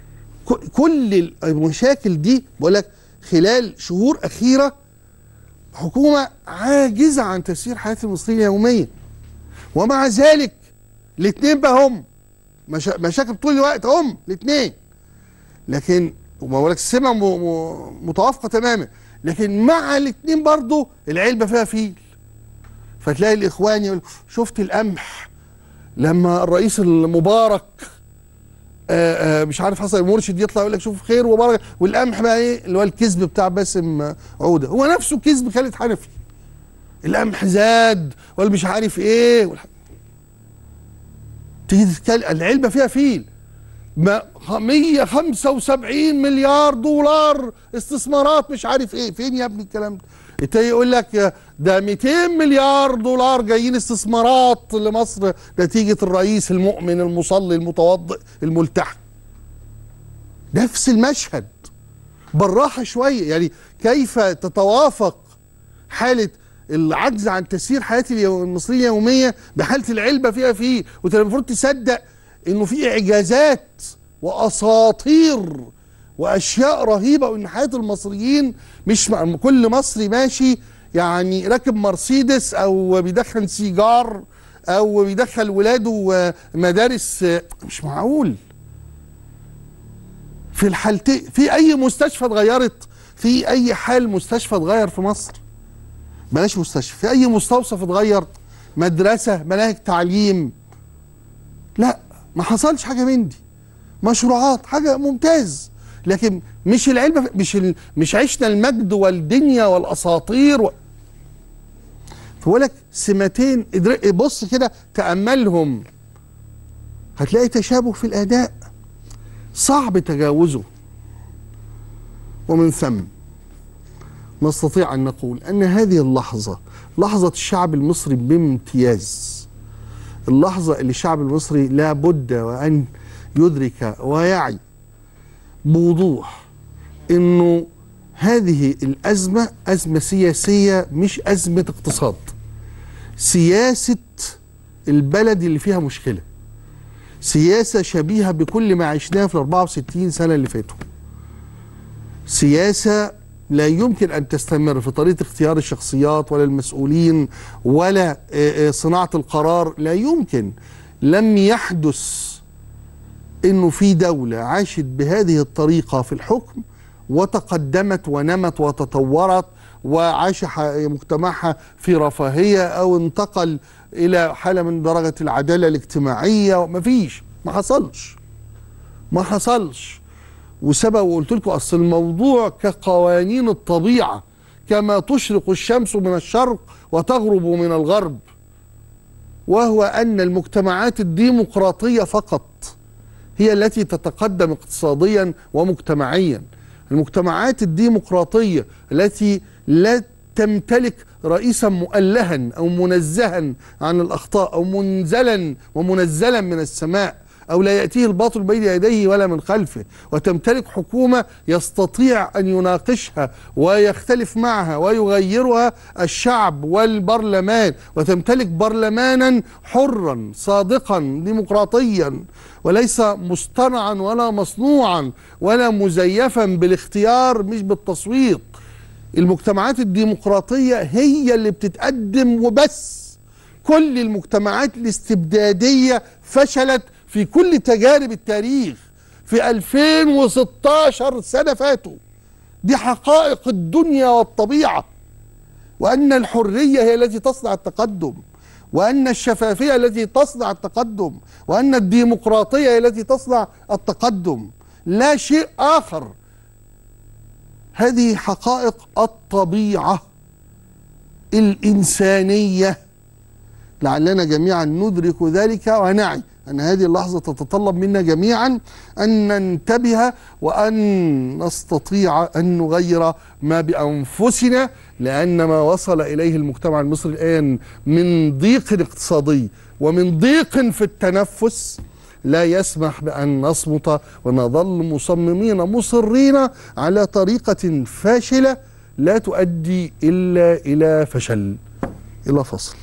ك- كل المشاكل دي بقول لك خلال شهور اخيره حكومة عاجزة عن تسيير حياة المصريين اليومية ومع ذلك الاثنين بقى هم مشا... مشاكل طول الوقت هم الاثنين لكن وما بقولك السمة م... م... متوافقة تماما لكن مع الاثنين برضو العلبة فيها فيل فتلاقي الاخوان يقول شفت القمح لما الرئيس المبارك آآ آآ مش عارف حصل المرشد يطلع يقول لك شوف خير وبركه والقمح بقى ايه اللي هو الكذب بتاع باسم عوده هو نفسه كذب خالد حنفي القمح زاد ولا مش عارف ايه والح... تيجي تتكلم العلبه فيها فيل ما 175 مليار دولار استثمارات مش عارف ايه فين يا ابني الكلام ده التاني يقول لك ده 200 مليار دولار جايين استثمارات لمصر نتيجة الرئيس المؤمن المصلي المتوضئ الملتحي نفس المشهد بالراحة شوية يعني كيف تتوافق حالة العجز عن تسيير حياة المصرية اليومية بحالة العلبة فيها فيه وانت المفروض تصدق انه في اعجازات واساطير واشياء رهيبه وان حياه المصريين مش مع كل مصري ماشي يعني راكب مرسيدس او بيدخن سيجار او بيدخل ولاده مدارس مش معقول في الحالتين في اي مستشفى اتغيرت في اي حال مستشفى اتغير في مصر بلاش مستشفى في اي مستوصف اتغير مدرسه مناهج تعليم لا ما حصلش حاجه من دي مشروعات حاجه ممتاز لكن مش العلم مش ال... مش عشنا المجد والدنيا والاساطير و... فولك سمتين بص كده تاملهم هتلاقي تشابه في الاداء صعب تجاوزه ومن ثم نستطيع ان نقول ان هذه اللحظه لحظه الشعب المصري بامتياز اللحظه اللي الشعب المصري لا بد وان يدرك ويعي بوضوح انه هذه الازمه ازمه سياسيه مش ازمه اقتصاد سياسه البلد اللي فيها مشكله سياسه شبيهه بكل ما عشناه في ال 64 سنه اللي فاتوا سياسه لا يمكن ان تستمر في طريقه اختيار الشخصيات ولا المسؤولين ولا صناعه القرار لا يمكن لم يحدث انه في دوله عاشت بهذه الطريقه في الحكم وتقدمت ونمت وتطورت وعاش مجتمعها في رفاهيه او انتقل الى حاله من درجه العداله الاجتماعيه ما فيش ما حصلش ما حصلش وسبب وقلت لكم اصل الموضوع كقوانين الطبيعه كما تشرق الشمس من الشرق وتغرب من الغرب وهو ان المجتمعات الديمقراطيه فقط هي التي تتقدم اقتصاديا ومجتمعيا المجتمعات الديمقراطيه التي لا تمتلك رئيسا مؤلها او منزها عن الاخطاء او منزلا ومنزلا من السماء او لا ياتيه الباطل بين يديه ولا من خلفه وتمتلك حكومه يستطيع ان يناقشها ويختلف معها ويغيرها الشعب والبرلمان وتمتلك برلمانا حرا صادقا ديمقراطيا وليس مصطنعا ولا مصنوعا ولا مزيفا بالاختيار مش بالتصويت المجتمعات الديمقراطيه هي اللي بتتقدم وبس كل المجتمعات الاستبداديه فشلت في كل تجارب التاريخ في 2016 سنة فاتوا دي حقائق الدنيا والطبيعة وأن الحرية هي التي تصنع التقدم وأن الشفافية التي تصنع التقدم وأن الديمقراطية هي التي تصنع التقدم لا شيء آخر هذه حقائق الطبيعة الإنسانية لعلنا جميعا ندرك ذلك ونعي أن هذه اللحظة تتطلب منا جميعا أن ننتبه وأن نستطيع أن نغير ما بأنفسنا لأن ما وصل إليه المجتمع المصري الآن من ضيق اقتصادي ومن ضيق في التنفس لا يسمح بأن نصمت ونظل مصممين مصرين على طريقة فاشلة لا تؤدي إلا إلى فشل إلى فصل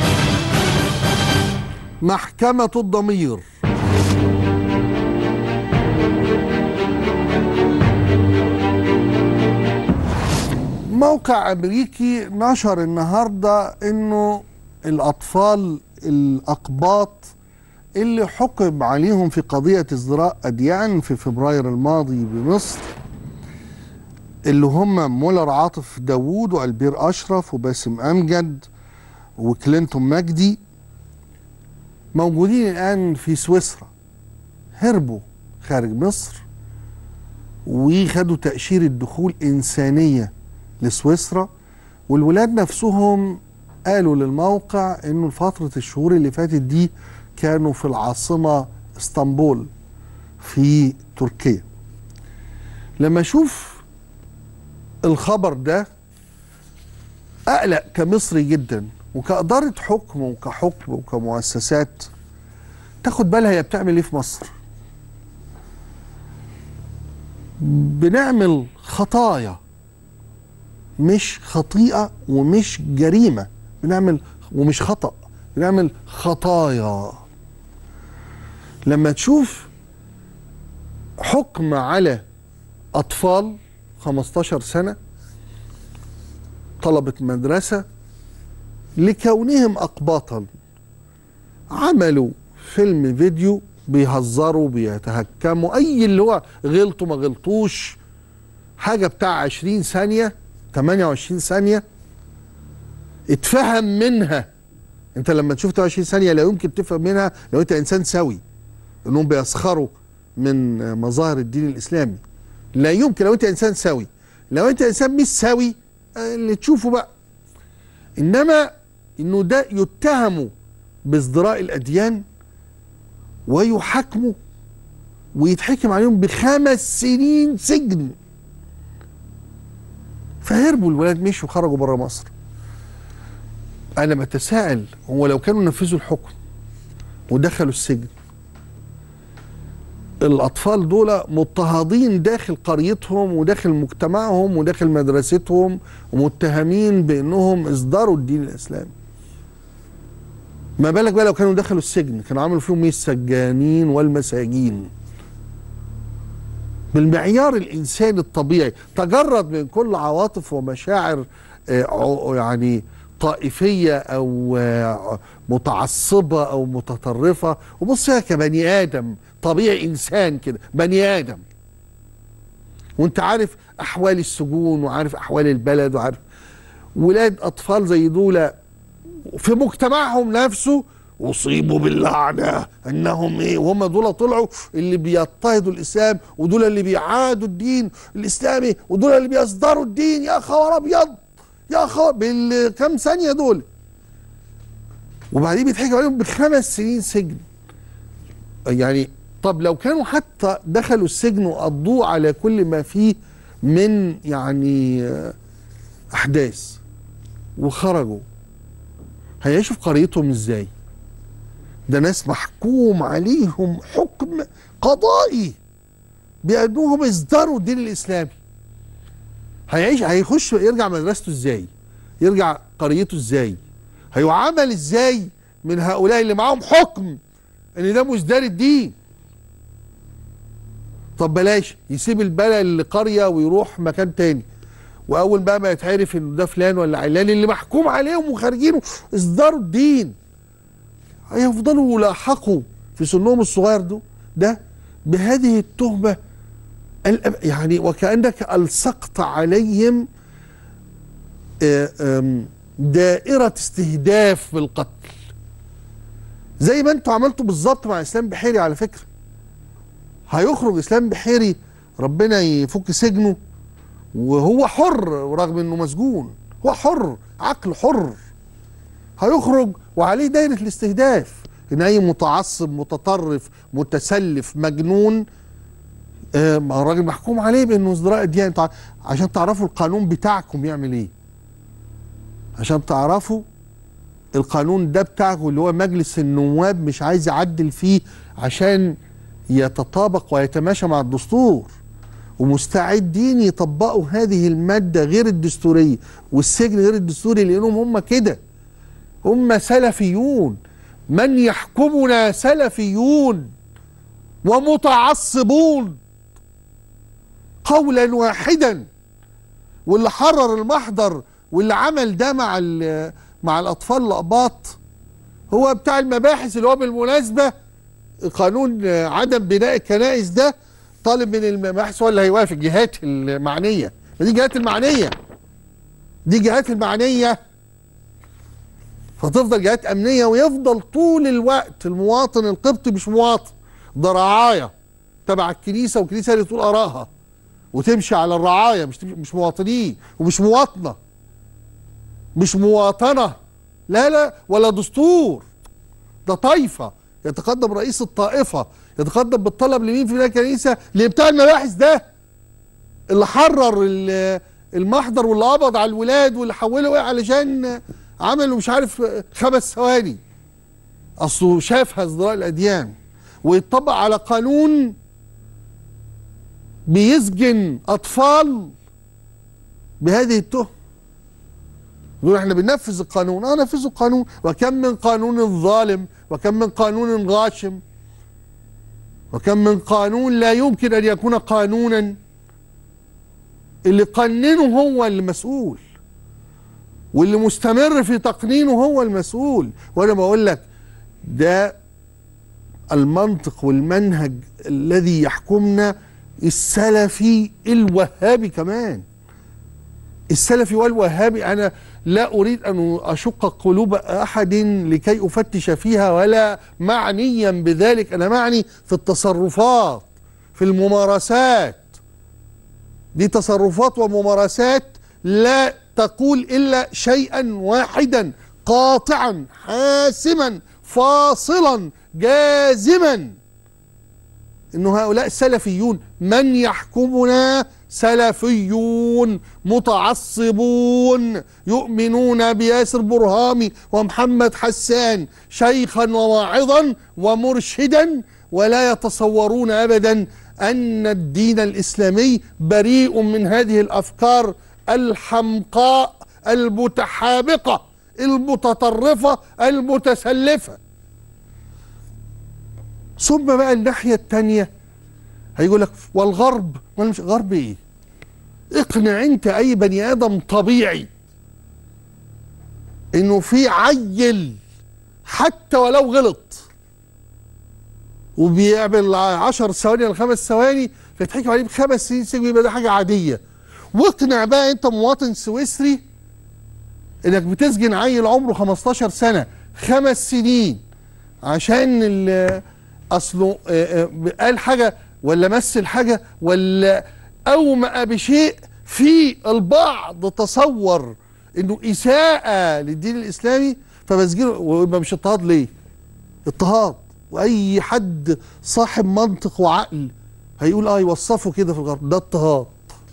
محكمة الضمير موقع امريكي نشر النهارده انه الاطفال الاقباط اللي حكم عليهم في قضيه ازدراء اديان في فبراير الماضي بمصر اللي هم مولر عاطف داوود والبير اشرف وباسم امجد وكلينتون مجدي موجودين الان في سويسرا هربوا خارج مصر وخدوا تأشيرة دخول إنسانية لسويسرا والولاد نفسهم قالوا للموقع انه فترة الشهور اللي فاتت دي كانوا في العاصمة اسطنبول في تركيا لما اشوف الخبر ده اقلق كمصري جدا وكإدارة حكم وكحكم وكمؤسسات تاخد بالها هي بتعمل ايه في مصر بنعمل خطايا مش خطيئة ومش جريمة بنعمل ومش خطأ بنعمل خطايا لما تشوف حكم على أطفال 15 سنة طلبة مدرسة لكونهم أقباطا عملوا فيلم فيديو بيهزروا بيتهكموا أي اللي هو غلطوا ما غلطوش حاجة بتاع 20 ثانية 28 ثانية اتفهم منها انت لما تشوف 28 ثانية لا يمكن تفهم منها لو انت انسان سوي انهم بيسخروا من مظاهر الدين الاسلامي لا يمكن لو انت انسان سوي لو انت انسان مش سوي اللي تشوفه بقى انما انه ده يتهموا بازدراء الاديان ويحاكموا ويتحكم عليهم بخمس سنين سجن فهربوا الولاد مشوا خرجوا بره مصر انا بتساءل هو لو كانوا نفذوا الحكم ودخلوا السجن الاطفال دول مضطهدين داخل قريتهم وداخل مجتمعهم وداخل مدرستهم ومتهمين بانهم اصدروا الدين الاسلامي ما بالك بقى لو كانوا دخلوا السجن كانوا عملوا فيهم ايه السجانين والمساجين بالمعيار الانساني الطبيعي تجرد من كل عواطف ومشاعر آه يعني طائفيه او آه متعصبه او متطرفه وبص فيها كبني ادم طبيعي انسان كده بني ادم وانت عارف احوال السجون وعارف احوال البلد وعارف ولاد اطفال زي دول في مجتمعهم نفسه اصيبوا باللعنه انهم ايه وهم دول طلعوا اللي بيضطهدوا الاسلام ودول اللي بيعادوا الدين الاسلامي ودول اللي بيصدروا الدين يا خبر ابيض يا خبر بالكام ثانيه دول وبعدين بيتحكم عليهم بخمس سنين سجن يعني طب لو كانوا حتى دخلوا السجن وقضوا على كل ما فيه من يعني احداث وخرجوا هيعيشوا في قريتهم ازاي ده ناس محكوم عليهم حكم قضائي بانهم اصدروا الدين الاسلامي هيعيش هيخش يرجع مدرسته ازاي يرجع قريته ازاي هيعامل ازاي من هؤلاء اللي معاهم حكم ان ده مزدار الدين طب بلاش يسيب البلد لقريه ويروح مكان تاني واول بقى ما يتعرف انه ده فلان ولا علان اللي محكوم عليهم وخارجين اصداروا الدين هيفضلوا يلاحقوا في سنهم الصغير ده ده بهذه التهمه يعني وكانك الصقت عليهم دائره استهداف بالقتل زي ما انتوا عملتوا بالظبط مع اسلام بحيري على فكره هيخرج اسلام بحيري ربنا يفك سجنه وهو حر رغم انه مسجون هو حر عقل حر هيخرج وعليه دايره الاستهداف ان اي متعصب متطرف متسلف مجنون آه الراجل محكوم عليه بانه ازدراء اديان عشان تعرفوا القانون بتاعكم يعمل ايه عشان تعرفوا القانون ده بتاعكم اللي هو مجلس النواب مش عايز يعدل فيه عشان يتطابق ويتماشى مع الدستور ومستعدين يطبقوا هذه المادة غير الدستورية والسجن غير الدستوري لأنهم هم كده هم سلفيون من يحكمنا سلفيون ومتعصبون قولا واحدا واللي حرر المحضر واللي عمل ده مع ال- مع الاطفال الاقباط هو بتاع المباحث اللي هو بالمناسبه قانون آه، عدم بناء الكنائس ده طالب من المباحث هو اللي هيوافق جهات المعنيه ما دي جهات المعنيه دي جهات المعنيه فتفضل جهات امنيه ويفضل طول الوقت المواطن القبطي مش مواطن ده رعايه تبع الكنيسه والكنيسه اللي تقول ارائها وتمشي على الرعايه مش مش مواطنين ومش مواطنه مش مواطنه لا لا ولا دستور ده طائفه يتقدم رئيس الطائفه يتقدم بالطلب لمين في بناء الكنيسه لبتاع المباحث ده اللي حرر ال- المحضر واللي قبض على الولاد واللي حوله ايه علشان عملوا مش عارف خمس ثواني اصله شافها ازدراء الاديان ويطبق على قانون بيسجن اطفال بهذه التهم يقول احنا بننفذ القانون اه نفذوا القانون وكم من قانون ظالم وكم من قانون غاشم وكم من قانون لا يمكن ان يكون قانونا اللي قننه هو المسؤول واللي مستمر في تقنينه هو المسؤول وانا بقول لك ده المنطق والمنهج الذي يحكمنا السلفي الوهابي كمان السلفي والوهابي انا لا اريد ان اشق قلوب احد لكي افتش فيها ولا معنيا بذلك انا معني في التصرفات في الممارسات دي تصرفات وممارسات لا تقول الا شيئا واحدا قاطعا حاسما فاصلا جازما انه هؤلاء سلفيون من يحكمنا سلفيون متعصبون يؤمنون بياسر برهامي ومحمد حسان شيخا وواعظا ومرشدا ولا يتصورون ابدا ان الدين الاسلامي بريء من هذه الافكار الحمقاء المتحابقه المتطرفه المتسلفه ثم بقى الناحيه الثانيه هيقول لك والغرب ولا مش غرب ايه اقنع انت اي بني ادم طبيعي انه في عيل حتى ولو غلط وبيعمل عشر ثواني ولا خمس ثواني فيتحكم عليه بخمس سنين سجن يبقى ده حاجه عاديه واقنع بقى انت مواطن سويسري انك بتسجن عيل عمره 15 سنه خمس سنين عشان ال- اصله آه، آه، قال حاجه ولا مثل حاجه ولا اومأ بشيء في البعض تصور انه اساءه للدين الاسلامي فبسجنه ويبقى مش اضطهاد ليه؟ اضطهاد واي حد صاحب منطق وعقل هيقول اه يوصفه كده في الغرب ده اضطهاد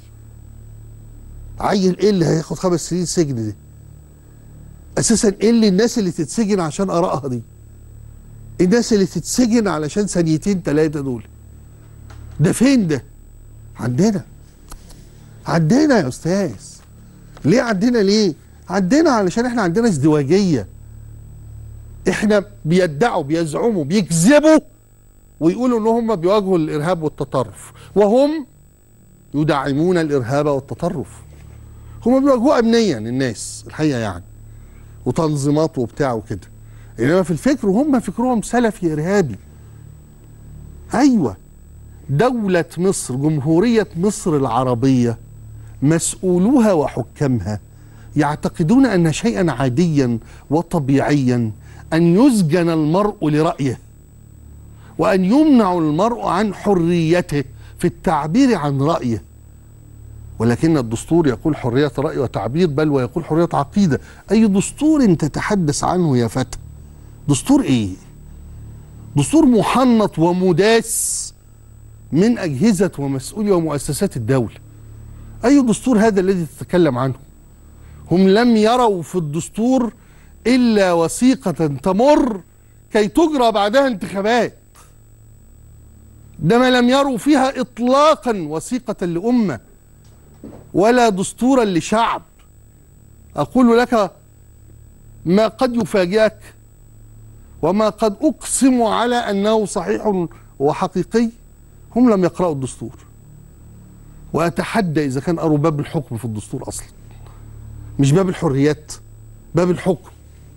عيل ايه اللي هياخد خمس سنين سجن دي اساسا ايه اللي الناس اللي تتسجن عشان ارائها دي الناس اللي تتسجن علشان ثانيتين ثلاثه دول ده فين ده عندنا عندنا يا استاذ ليه عندنا ليه عندنا علشان احنا عندنا ازدواجيه احنا بيدعوا بيزعموا بيكذبوا ويقولوا ان هم بيواجهوا الارهاب والتطرف وهم يدعمون الارهاب والتطرف هم بيواجهوه امنيا الناس الحقيقه يعني وتنظيمات وبتاع وكده انما في الفكر هم فكرهم سلفي ارهابي ايوه دولة مصر جمهورية مصر العربية مسؤولوها وحكامها يعتقدون ان شيئا عاديا وطبيعيا ان يسجن المرء لرأيه وان يمنع المرء عن حريته في التعبير عن رأيه ولكن الدستور يقول حرية رأي وتعبير بل ويقول حرية عقيدة أي دستور تتحدث عنه يا فتى دستور إيه دستور محنط ومداس من أجهزة ومسؤولية ومؤسسات الدولة أي دستور هذا الذي تتكلم عنه هم لم يروا في الدستور إلا وثيقة تمر كي تجرى بعدها انتخابات ده ما لم يروا فيها إطلاقا وثيقة لأمة ولا دستورا لشعب أقول لك ما قد يفاجئك وما قد أقسم على أنه صحيح وحقيقي هم لم يقرأوا الدستور واتحدى اذا كان قروا باب الحكم في الدستور اصلا مش باب الحريات باب الحكم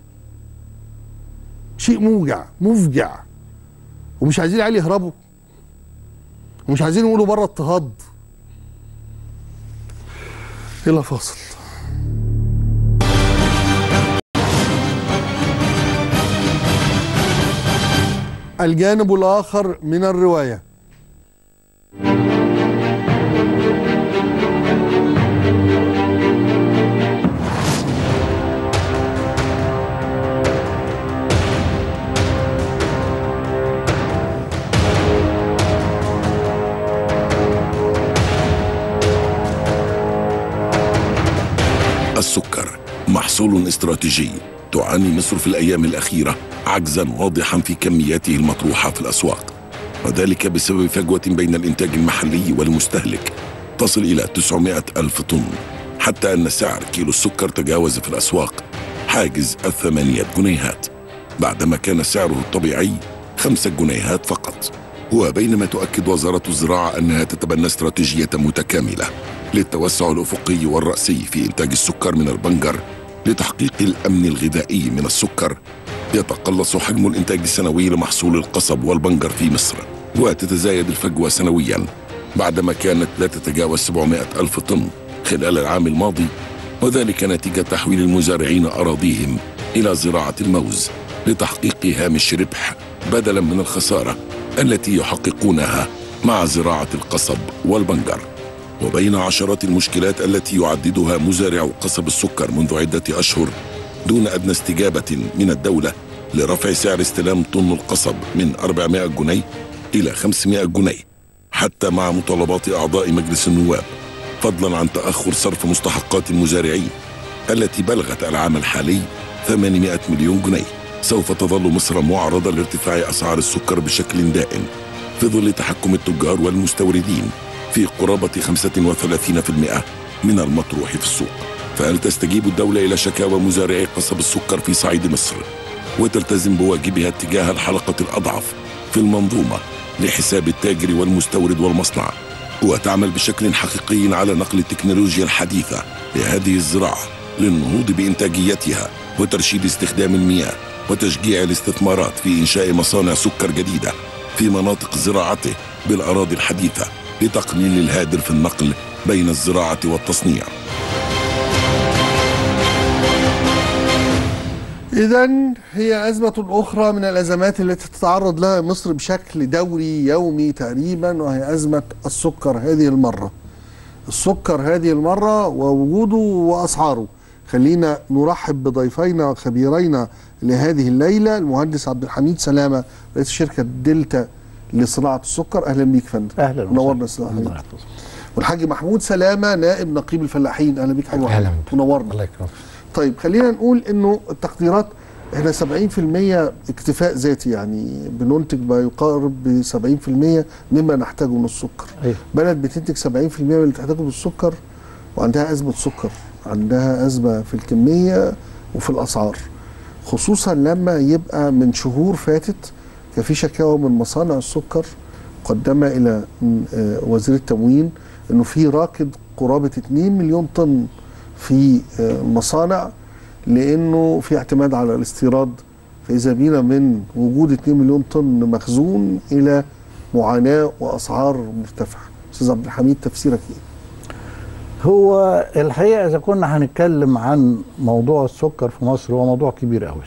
شيء موجع مفجع ومش عايزين العيال يهربوا ومش عايزين يقولوا بره اضطهاد الى فاصل الجانب الاخر من الروايه السكر محصول استراتيجي تعاني مصر في الأيام الأخيرة عجزا واضحا في كمياته المطروحة في الأسواق وذلك بسبب فجوة بين الإنتاج المحلي والمستهلك تصل إلى 900 ألف طن حتى أن سعر كيلو السكر تجاوز في الأسواق حاجز الثمانية جنيهات بعدما كان سعره الطبيعي خمسة جنيهات فقط وبينما تؤكد وزارة الزراعة أنها تتبنى استراتيجية متكاملة للتوسع الأفقي والرأسي في إنتاج السكر من البنجر لتحقيق الأمن الغذائي من السكر يتقلص حجم الإنتاج السنوي لمحصول القصب والبنجر في مصر وتتزايد الفجوة سنويا بعدما كانت لا تتجاوز 700 ألف طن خلال العام الماضي وذلك نتيجة تحويل المزارعين أراضيهم إلى زراعة الموز لتحقيق هامش ربح بدلا من الخسارة التي يحققونها مع زراعة القصب والبنجر وبين عشرات المشكلات التي يعددها مزارع قصب السكر منذ عدة أشهر دون أدنى استجابة من الدولة لرفع سعر استلام طن القصب من 400 جنيه إلى 500 جنيه حتى مع مطالبات أعضاء مجلس النواب فضلا عن تأخر صرف مستحقات المزارعين التي بلغت العام الحالي 800 مليون جنيه سوف تظل مصر معرضة لارتفاع أسعار السكر بشكل دائم في ظل تحكم التجار والمستوردين في قرابة 35% من المطروح في السوق فهل تستجيب الدولة إلى شكاوى مزارعي قصب السكر في صعيد مصر وتلتزم بواجبها تجاه الحلقة الأضعف في المنظومة لحساب التاجر والمستورد والمصنع وتعمل بشكل حقيقي على نقل التكنولوجيا الحديثة لهذه الزراعة للنهوض بإنتاجيتها وترشيد استخدام المياه وتشجيع الاستثمارات في إنشاء مصانع سكر جديدة في مناطق زراعته بالأراضي الحديثة لتقليل الهادر في النقل بين الزراعة والتصنيع إذا هي أزمة أخرى من الأزمات التي تتعرض لها مصر بشكل دوري يومي تقريبا وهي أزمة السكر هذه المرة. السكر هذه المرة ووجوده وأسعاره. خلينا نرحب بضيفينا وخبيرينا لهذه الليلة المهندس عبد الحميد سلامة رئيس شركة دلتا لصناعة السكر أهلا بيك فندم. اهلا منورنا استاذ الله حميد. يحفظك. والحاج محمود سلامة نائب نقيب الفلاحين أهلا بيك حاج محمود. اهلا بك. منورنا. الله يكرمك طيب خلينا نقول انه التقديرات احنا 70% اكتفاء ذاتي يعني بننتج ما يقارب ب 70% مما نحتاجه من السكر. أيوة. بلد بتنتج 70% من اللي تحتاجه من السكر وعندها ازمه سكر، عندها ازمه في الكميه وفي الاسعار. خصوصا لما يبقى من شهور فاتت كان في شكاوى من مصانع السكر مقدمه الى م- آه، وزير التموين انه في راكد قرابه 2 مليون طن في آه، مصانع لانه في اعتماد على الاستيراد فاذا بينا من وجود 2 مليون طن مخزون الى معاناه واسعار مرتفعه. استاذ عبد الحميد تفسيرك ايه؟ هو الحقيقه اذا كنا هنتكلم عن موضوع السكر في مصر هو موضوع كبير قوي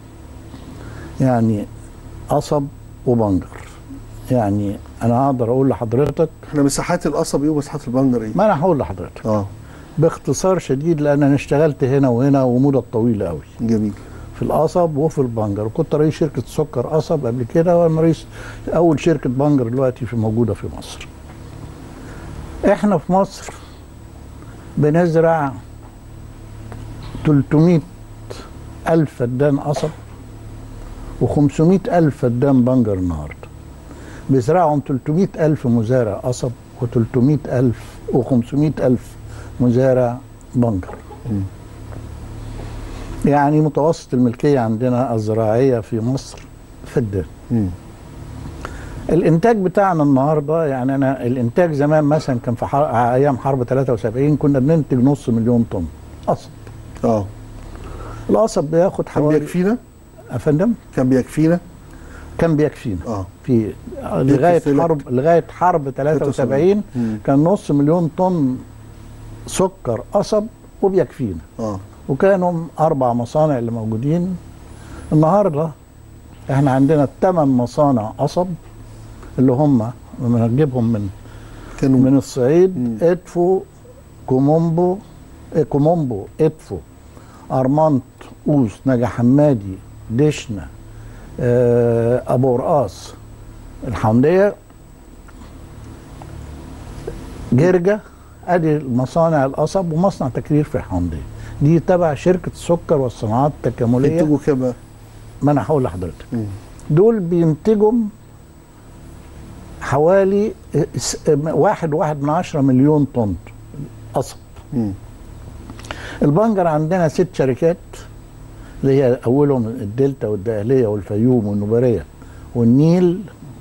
يعني قصب وبنجر يعني انا هقدر اقول لحضرتك احنا مساحات القصب ايه ومساحات البنجر ايه؟ ما انا هقول لحضرتك اه باختصار شديد لان انا اشتغلت هنا وهنا ومدة طويله قوي جميل في القصب وفي البنجر وكنت رئيس شركه سكر قصب قبل كده وانا رئيس اول شركه بنجر دلوقتي في موجوده في مصر احنا في مصر بنزرع 300 ألف فدان قصب و500 ألف فدان بنجر النهاردة بيزرعهم 300 ألف مزارع قصب و300 ألف و500 ألف مزارع بنجر يعني متوسط الملكية عندنا الزراعية في مصر فدان مم. الانتاج بتاعنا النهارده يعني انا الانتاج زمان مثلا كان في حر... ايام حرب 73 كنا بننتج نص مليون طن قصب اه القصب بياخد كان حوالي بيكفينا يا فندم كان بيكفينا كان بيكفينا اه في لغايه يكفي لك. حرب لغايه حرب 73 مم. كان نص مليون طن سكر قصب وبيكفينا اه وكانوا اربع مصانع اللي موجودين النهارده احنا عندنا ثمان مصانع قصب اللي هم بنجيبهم من كانوا من الصعيد مم. ادفو كومومبو إيه، كومومبو ادفو ارمنت اوس نجا حمادي دشنا آه، ابو رقاص الحمديه جرجه ادي المصانع القصب ومصنع تكرير في الحمديه دي تبع شركه السكر والصناعات التكامليه ينتجوا كام بقى؟ ما انا هقول لحضرتك مم. دول بينتجوا حوالي س- واحد واحد من عشرة مليون طن قصب مم. البنجر عندنا ست شركات اللي هي اولهم الدلتا والدقهليه والفيوم والنوبريه والنيل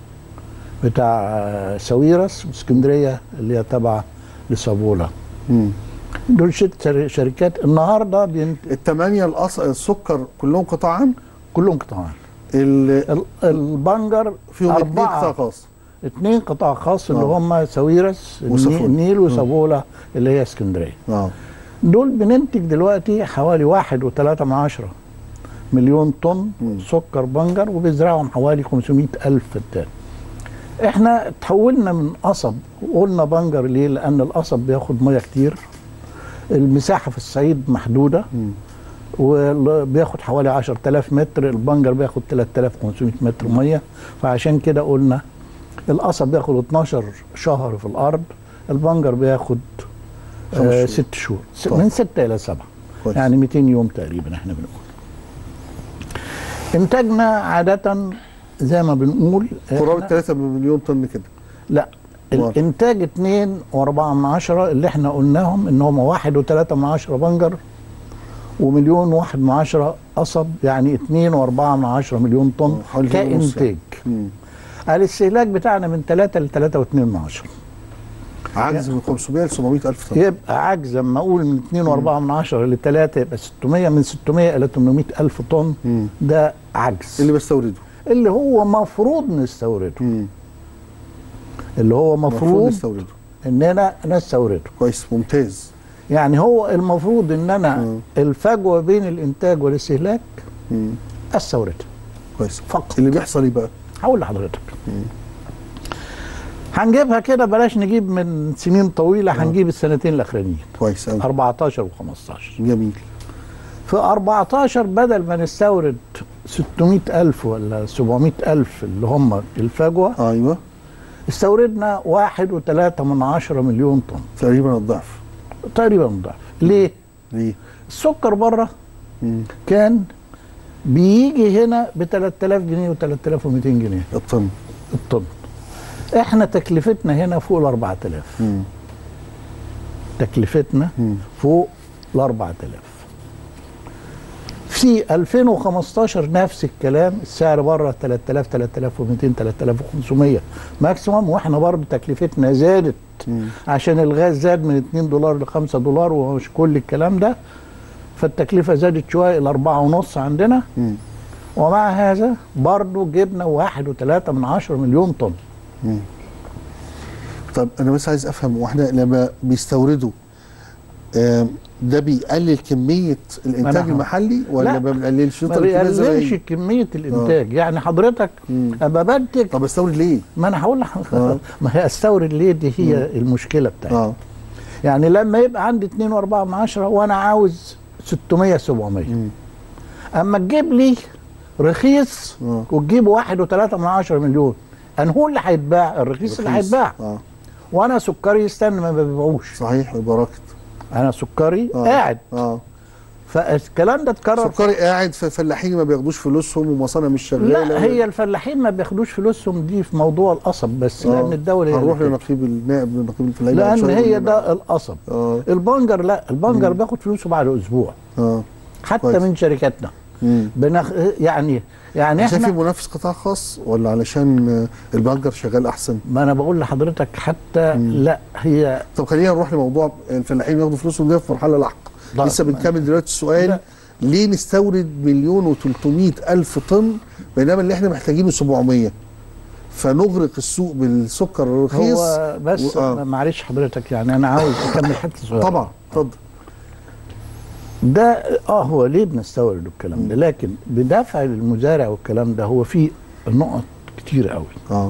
بتاع ساويرس واسكندريه اللي هي تبع لصابوله مم. دول ست شر- شركات النهارده بينت... الثمانية الأص... السكر كلهم قطاع عام كلهم قطاعان ال... ال- البنجر فيهم اثنين أربعة قطاع خاص اتنين قطاع خاص اللي آه. هم ساويرس الني- وصفولة. النيل وصابوله اللي هي اسكندريه اه دول بننتج دلوقتي حوالي واحد وثلاثة من عشرة مليون طن مم. سكر بنجر وبيزرعهم حوالي 500 ألف فدان احنا تحولنا من قصب وقلنا بنجر ليه لأن القصب بياخد مية كتير المساحة في الصعيد محدودة مم. وبياخد حوالي 10000 متر البنجر بياخد 3500 متر ميه فعشان كده قلنا القصب بياخد 12 شهر في الارض البنجر بياخد خمس آه شهور. ست شهور س- طيب. من ستة الى سبعة كويس. يعني 200 يوم تقريبا احنا بنقول انتاجنا عادة زي ما بنقول قرابة إحنا- 3 مليون طن كده لا واحد. الانتاج اتنين واربعة من عشرة اللي احنا قلناهم ان هم واحد وثلاثة من عشرة بنجر ومليون واحد من عشرة قصب يعني اتنين واربعة من عشرة مليون طن حوالي اتنين ونص كانتاج مم. الاستهلاك بتاعنا من ثلاثة ل 3 واتنين من عشرة عجز من 500 ل 700 ألف طن يبقى عجز لما اقول من اتنين واربعة من عشرة ل 3 يبقى 600 من 600 الى 800 الف طن مم. ده عجز اللي بستورده اللي هو مفروض نستورده مم. اللي هو المفروض مفروض نستورده اننا نستورده كويس ممتاز يعني هو المفروض ان انا مم. الفجوه بين الانتاج والاستهلاك مم. استوردها كويس فقط اللي بيحصل ايه بقى؟ هقول لحضرتك هنجيبها كده بلاش نجيب من سنين طويله هنجيب السنتين الاخرانيين كويس أوي 14 و15 جميل في 14 بدل ما نستورد 600 ألف ولا 700 ألف اللي هم الفجوة ايوه استوردنا واحد وثلاثة من عشرة مليون طن تقريبا الضعف تقريبا ضعف ليه؟ ليه؟ السكر بره مم. كان بيجي هنا ب 3000 جنيه و 3200 جنيه الطن الطن احنا تكلفتنا هنا فوق ال 4000 مم. تكلفتنا مم. فوق ال 4000 في 2015 نفس الكلام السعر بره 3000 3200 3500 ماكسيموم واحنا برضه تكلفتنا زادت مم. عشان الغاز زاد من 2 دولار ل 5 دولار ومش كل الكلام ده فالتكلفه زادت شويه الى 4 ونص عندنا مم. ومع هذا برضه جبنا واحد وثلاثة من عشرة مليون طن طب انا بس عايز افهم واحنا لما بيستوردوا آم، ده بيقلل كميه الانتاج أنا- المحلي ولا لا، ما بيقللش ما يفضل الكمية زي ما هي؟ بيقللش كمية الإنتاج يعني حضرتك مم. أما بنتج طب استورد ليه؟ ما أنا هقول لك آه. ما هي أستورد ليه دي هي المشكلة بتاعتي اه يعني لما يبقى عندي 2 و4 من عشرة وأنا عاوز 600 700 مم. أما تجيب لي رخيص آه. وتجيب واحد وثلاثة من عشرة مليون أنهو اللي هيتباع الرخيص اللي رخيص. هيتباع اه وأنا سكري استنى ما ببيعوش صحيح ببركه أنا سكري آه. قاعد اه فالكلام ده اتكرر سكري قاعد فلاحين ما بياخدوش فلوسهم ومصانع مش شغاله لا هي الفلاحين ما بياخدوش فلوسهم دي في موضوع القصب بس آه. لان الدوله هي هنروح اللي لنقيب النائب لنقيب الفلاحين لان عشان هي يقول لنا. ده القصب اه البنجر لا البنجر بياخد فلوسه بعد اسبوع اه حتى كويس. من شركاتنا مم. بنخ... يعني يعني عشان في احنا منافس قطاع خاص ولا علشان آه، البنجر شغال احسن ما انا بقول لحضرتك حتى لا هي طب خلينا نروح لموضوع الفلاحين ياخدوا فلوسهم ده في مرحله لاحقه لا، لسه ما- بنكمل دلوقتي السؤال لا. ليه نستورد مليون و300 الف طن بينما اللي احنا محتاجينه 700 فنغرق السوق بالسكر الرخيص هو بس و- آه. معلش حضرتك يعني انا عاوز اكمل حته صغيره طبعا اتفضل ده اه هو ليه بنستورد الكلام ده لكن بدافع المزارع والكلام ده هو في نقط كتير قوي اه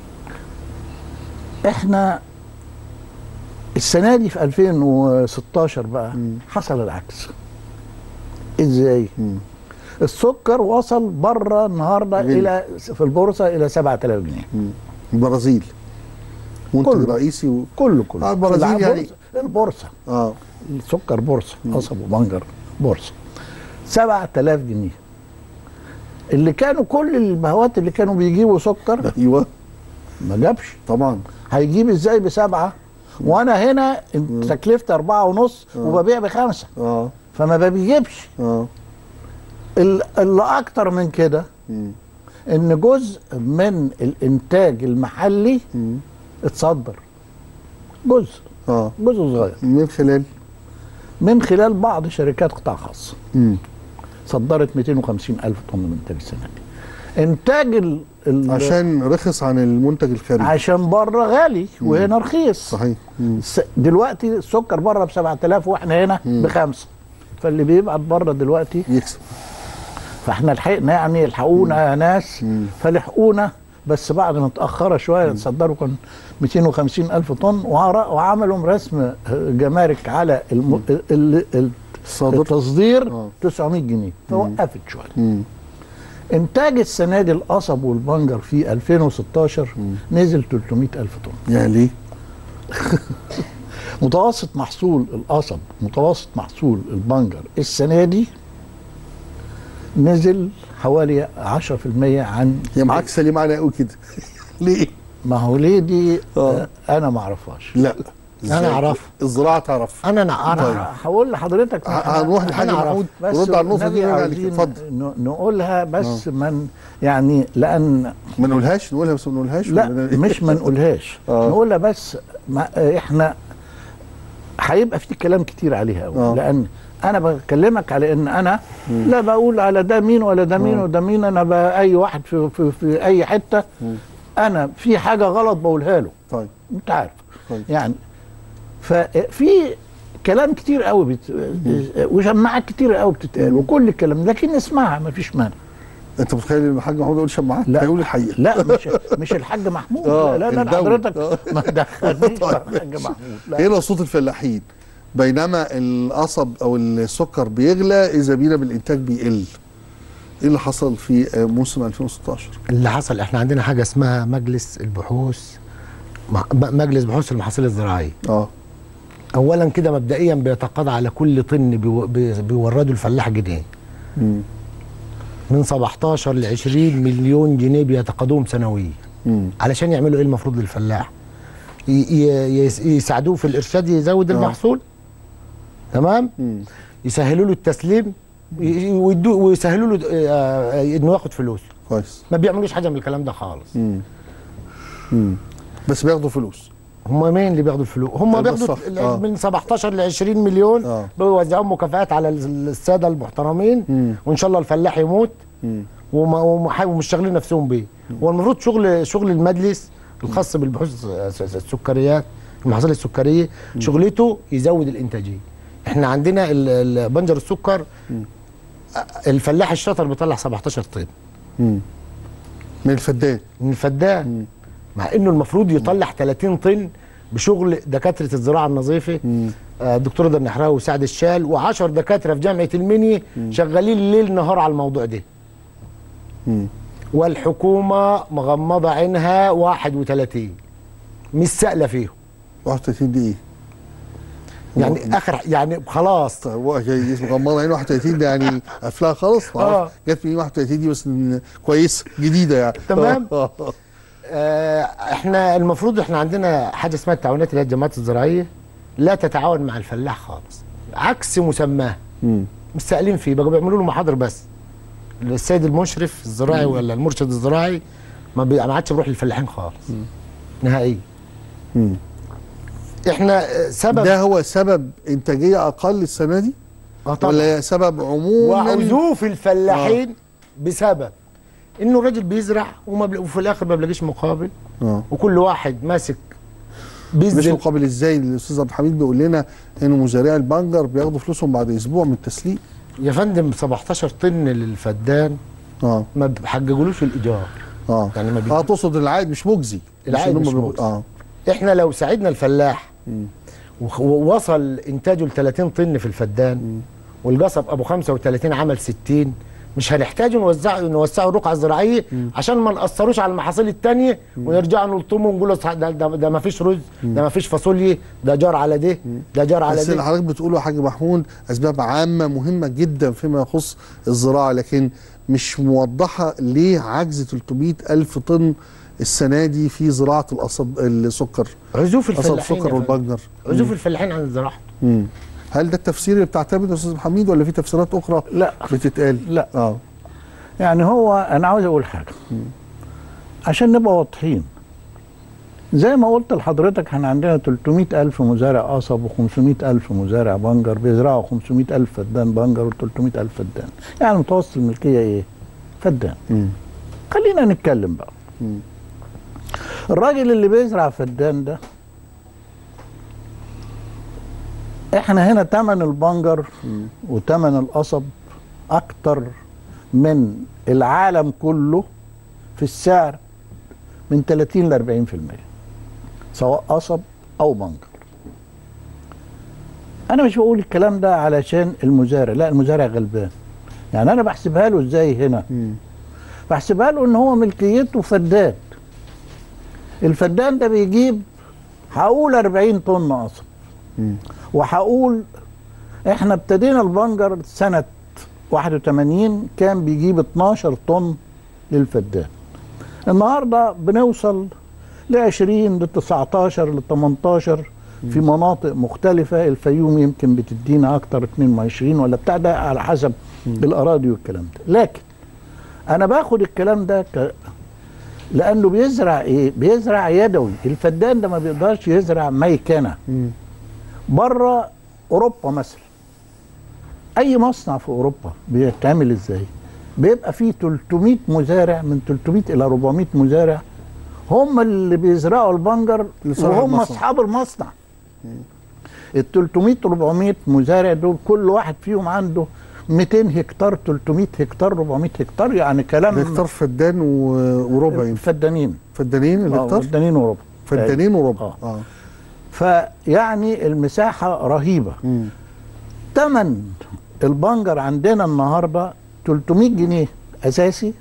احنا السنه دي في 2016 بقى حصل العكس ازاي مم. السكر وصل بره النهارده غلي. الى في البورصه الى 7000 جنيه مم. البرازيل منتج كله. رئيسي و... كله كله آه، البرازيل الع- يعني- بورصة- البورصه اه السكر بورصه قصب وبنجر بورصه 7000 جنيه اللي كانوا كل البهوات اللي كانوا بيجيبوا سكر ايوه ما جابش طبعا هيجيب ازاي بسبعه وانا هنا تكلفة أربعة ونص وببيع بخمسة اه فما بيجيبش اه ال- اللي أكتر من كده مم. إن جزء من الإنتاج المحلي مم. اتصدر جزء اه جزء صغير من خلال من خلال بعض شركات قطاع خاص مم. صدرت 250 ألف طن منتج السنة دي إنتاج ال ال عشان رخص عن المنتج الخارجي عشان بره غالي وهنا رخيص صحيح مم. س- دلوقتي السكر بره ب 7000 واحنا هنا بخمسه فاللي بيبعت بره دلوقتي يكسب فاحنا لحقنا يعني الحقونا يا ناس فلحقونا بس بعد ما اتاخر شويه تصدروا كان 250 الف طن وعر- وعملوا رسم جمارك على الم... ال... ال... ال... الصادر. التصدير آه. 900 جنيه فوقفت شويه مم. انتاج السنه دي القصب والبنجر في 2016 نزل 300 الف طن يا ليه متوسط محصول القصب متوسط محصول البنجر السنه دي نزل حوالي 10% عن هي معاكسه ليه معنى قوي كده ليه ما هو ليه دي آه. آه انا ما اعرفهاش لا أنا إزاي؟ أعرفها. الزراعه تعرف انا انا طيب. انا هقول لحضرتك ه- هنروح لحاج أنا أعرف. محمود بس ورد على النقطه والنبي دي ونرجع لك. عاوزين اتفضل ن- نقولها بس من يعني لان ما نقولهاش نقولها بس ما نقولهاش لا ولا- مش ما نقولهاش آه. نقولها بس ما احنا هيبقى في كلام كتير عليها آه. قوي لان انا بكلمك على ان انا لا بقول على ده مين ولا ده مين وده مين انا بقى اي واحد في, في, في اي حته انا في حاجه غلط بقولها له طيب انت عارف طيب. يعني ففي كلام كتير قوي بت... وشماعات كتير قوي بتتقال وكل الكلام لكن نسمعها ما فيش مانع انت متخيل ان الحاج محمود يقول شماعات لا. هيقول الحقيقه لا مش مش الحاج محمود آه، لا لا, لا الدولة. حضرتك آه. ما تدخلنيش طيب، مع الحاج محمود لا هنا صوت الفلاحين بينما القصب او السكر بيغلى اذا بينا بالانتاج بيقل ايه اللي حصل في آه، موسم 2016 اللي حصل احنا عندنا حاجه اسمها مجلس البحوث مع- م- مجلس بحوث المحاصيل الزراعيه اه اولا كده مبدئيا بيتقاضى على كل طن بيو- بي- بيورده الفلاح جنيه مم. من 17 ل 20 مليون جنيه بيتقاضوهم سنويا مم. علشان يعملوا ايه المفروض للفلاح ي- ي- يس- يساعدوه في الارشاد يزود آه. المحصول تمام مم. يسهلوا له التسليم ي- ويدوه ويسهلوا له آه، انه ياخد فلوس كويس ما بيعملوش حاجه من الكلام ده خالص مم. مم. بس بياخدوا فلوس هم مين اللي بياخدوا الفلوس؟ هم ده بياخدوا صح. ال- آه. من 17 ل 20 مليون آه. بيوزعوا مكافآت على ال- الساده المحترمين مم. وان شاء الله الفلاح يموت مم. وما- ومح- ومش شاغلين نفسهم بيه هو المفروض شغل شغل المجلس الخاص بالبحوث الس- الس- السكريات المحاصيل السكريه شغلته يزود الانتاجيه احنا عندنا ال- ال- بنجر السكر الفلاح الشاطر بيطلع 17 طن مم. من الفدان من الفدان مع انه المفروض يطلع 30 طن بشغل دكاتره الزراعه النظيفه آه، الدكتور رضا النحراوي وسعد الشال و10 دكاتره في جامعه المنيا شغالين ليل نهار على الموضوع ده مم. والحكومه مغمضه عينها 31 مش سائله فيهم 31 دي ايه؟ يعني اخر يعني خلاص طيب هو جاي اسمه غمض عين 31 ده يعني قفلها خالص آه. آه. جت من 31 دي بس إن كويسه جديده يعني تمام. آه. آه. آه، احنا المفروض احنا عندنا حاجه اسمها التعاونات اللي هي الجماعات الزراعيه لا تتعاون مع الفلاح خالص عكس مسماه مم. مش سائلين فيه بقوا بيعملوا له محاضر بس السيد المشرف الزراعي ولا المرشد الزراعي ما بي- ما عادش بيروح للفلاحين خالص نهائيا مم. احنا آه، سبب ده هو سبب انتاجيه اقل السنه دي آه طبعاً. ولا سبب عموما وعزوف الفلاحين بسبب انه الراجل بيزرع وما بل... وفي الاخر ما بيلاقيش مقابل اه وكل واحد ماسك مش بينزل مقابل ازاي الاستاذ عبد الحميد بيقول لنا ان مزارعي البنجر بياخدوا فلوسهم بعد اسبوع من التسليق يا فندم 17 طن للفدان اه ما بيحججولوش الايجار اه يعني ما بي- اه تقصد العائد مش مجزي العائد إن هم مش بيقولوا- مجزي. اه احنا لو ساعدنا الفلاح وخ- ووصل انتاجه ل 30 طن في الفدان والقصب ابو 35 عمل 60 مش هنحتاج نوزعه نوسعه الرقعه الزراعيه عشان ما ناثروش على المحاصيل الثانيه ونرجع نلطمه ونقول له صح- ده, ده, ده ما فيش رز ده ما فيش فاصوليا ده جار على ده ده جار على بس اللي ده حضرتك بتقوله يا حاج محمود اسباب عامه مهمه جدا فيما يخص الزراعه لكن مش موضحه ليه عجز 300 الف طن السنه دي في زراعه القصب السكر عزوف قصب الفلاحين السكر يا فندم. والبنجر عزوف الفلاحين عن الزراعه مم. هل ده التفسير اللي بتعتمده يا استاذ حميد ولا في تفسيرات اخرى لا بتتقال لا. اه يعني هو انا عاوز اقول حاجه عشان نبقى واضحين زي ما قلت لحضرتك احنا عندنا 300 ألف مزارع قصب و500 ألف مزارع بنجر بيزرعوا 500 ألف فدان بنجر و300 ألف فدان يعني متوسط الملكية ايه؟ فدان مم. خلينا نتكلم بقى الراجل اللي بيزرع فدان ده احنا هنا تمن البنجر وتمن القصب اكتر من العالم كله في السعر من 30 ل 40% سواء قصب او بنجر انا مش بقول الكلام ده علشان المزارع لا المزارع غلبان يعني انا بحسبها له ازاي هنا بحسبها له ان هو ملكيته فدان الفدان ده بيجيب هقول 40 طن قصب وهقول احنا ابتدينا البنجر سنة 81 كان بيجيب 12 طن للفدان النهارده بنوصل ل 20 ل 19 ل 18 في مناطق مختلفة الفيوم يمكن بتدينا أكتر 22 ولا بتاع ده على حسب الأراضي والكلام ده لكن أنا باخد الكلام ده ك... لأنه بيزرع إيه؟ بيزرع يدوي الفدان ده ما بيقدرش يزرع ميكنة بره أوروبا مثلا أي مصنع في أوروبا بيتعمل إزاي؟ بيبقى فيه 300 مزارع من 300 إلى 400 مزارع هم اللي بيزرعوا البنجر لصالح وهم المصنع. اصحاب المصنع ال 300 400 مزارع دول كل واحد فيهم عنده 200 هكتار 300 هكتار 400 هكتار يعني كلام هكتار فدان و- وربع يمكن فدانين فدانين آه، الهكتار فدانين وربع فدانين وربع آه. اه فيعني المساحة رهيبة مم. تمن البنجر عندنا النهاردة 300 جنيه أساسي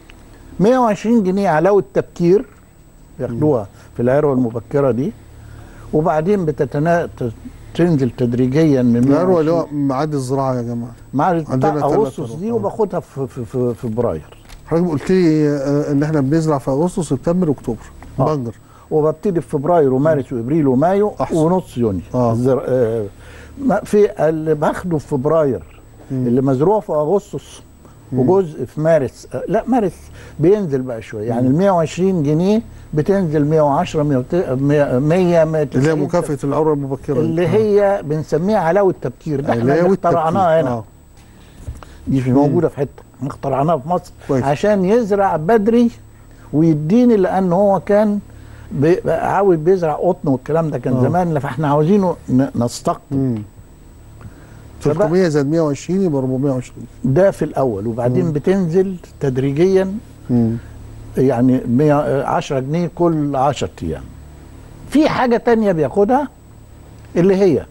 120 جنيه علاوة تبكير ياخدوها في العروة المبكرة دي وبعدين بتتنا ت- تنزل تدريجيا من العروه اللي 120 هو ميعاد الزراعه يا جماعه مع عندنا بتاع تلات اغسطس أربع. دي آه. وباخدها في في في فبراير حضرتك قلت لي آه، ان احنا بنزرع في اغسطس سبتمبر اكتوبر آه. بنجر وببتدي في فبراير ومارس وابريل ومايو أحسن. ونص يونيو آه. الزر... آه ما- في اللي باخده في فبراير اللي مزروع في اغسطس وجزء في مارس آه لا مارس بينزل بقى شويه يعني ال 120 جنيه بتنزل 110 100 100 100 اللي هي مكافاه العروه المبكره دي. اللي آه. هي بنسميها علاوه التبكير ده اللي احنا هي اللي والتبكير. اخترعناها هنا آه. دي في موجوده في حته احنا اخترعناها في مصر كويس. عشان يزرع بدري ويديني لان هو كان بي- عاوز بيزرع قطن والكلام ده كان آه. زمان فاحنا عاوزينه ن- نستقطب مم. فبقى 300 زائد 120 يبقى 420 ده في الاول وبعدين بتنزل تدريجيا مم. يعني 100 10 جنيه كل 10 ايام في حاجه تانية بياخدها اللي هي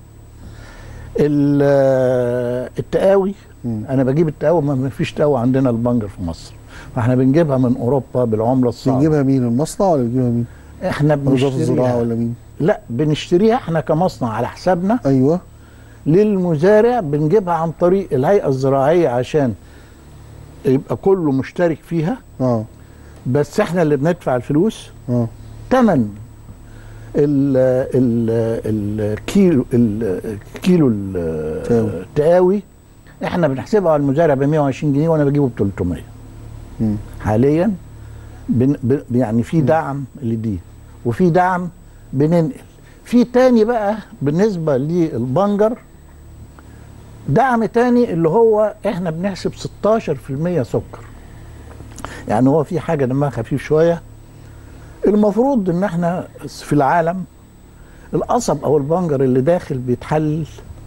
ال- التقاوي انا بجيب التقاوي ما فيش تقاوي عندنا البنجر في مصر فاحنا بنجيبها من اوروبا بالعمله الصعبه بنجيبها مين المصنع ولا بنجيبها مين؟ احنا وزاره الزراعه بنشتريها ولا مين؟ لا بنشتريها احنا كمصنع على حسابنا ايوه للمزارع بنجيبها عن طريق الهيئه الزراعيه عشان يبقى كله مشترك فيها اه بس احنا اللي بندفع الفلوس اه ثمن ال ال الكيلو الكيلو تقاوي. التقاوي احنا بنحسبها على المزارع ب 120 جنيه وانا بجيبه ب 300 مم. حاليا بن ب يعني في دعم لدي وفي دعم بننقل في تاني بقى بالنسبه للبنجر دعم تاني اللي هو احنا بنحسب 16% سكر يعني هو في حاجه دمها خفيف شويه المفروض ان احنا في العالم القصب او البنجر اللي داخل بيتحلل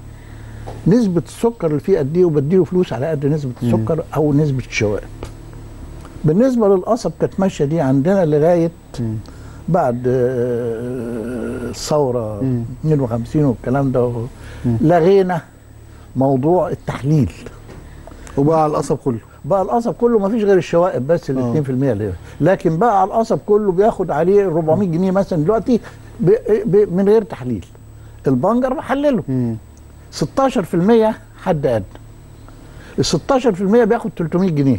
نسبة السكر اللي فيه قد ايه وبديله فلوس على قد نسبة السكر او نسبة الشوائب. بالنسبة للقصب كانت ماشية دي عندنا لغاية بعد آه، الثورة 52 والكلام ده لغينا موضوع التحليل وبقى على القصب كله بقى القصب كله ما فيش غير الشوائب بس ال 2% اللي هي. لكن بقى على القصب كله بياخد عليه 400 جنيه مثلا دلوقتي ب ب من غير تحليل البنجر بحلله 16% حد ادنى ال 16% بياخد 300 جنيه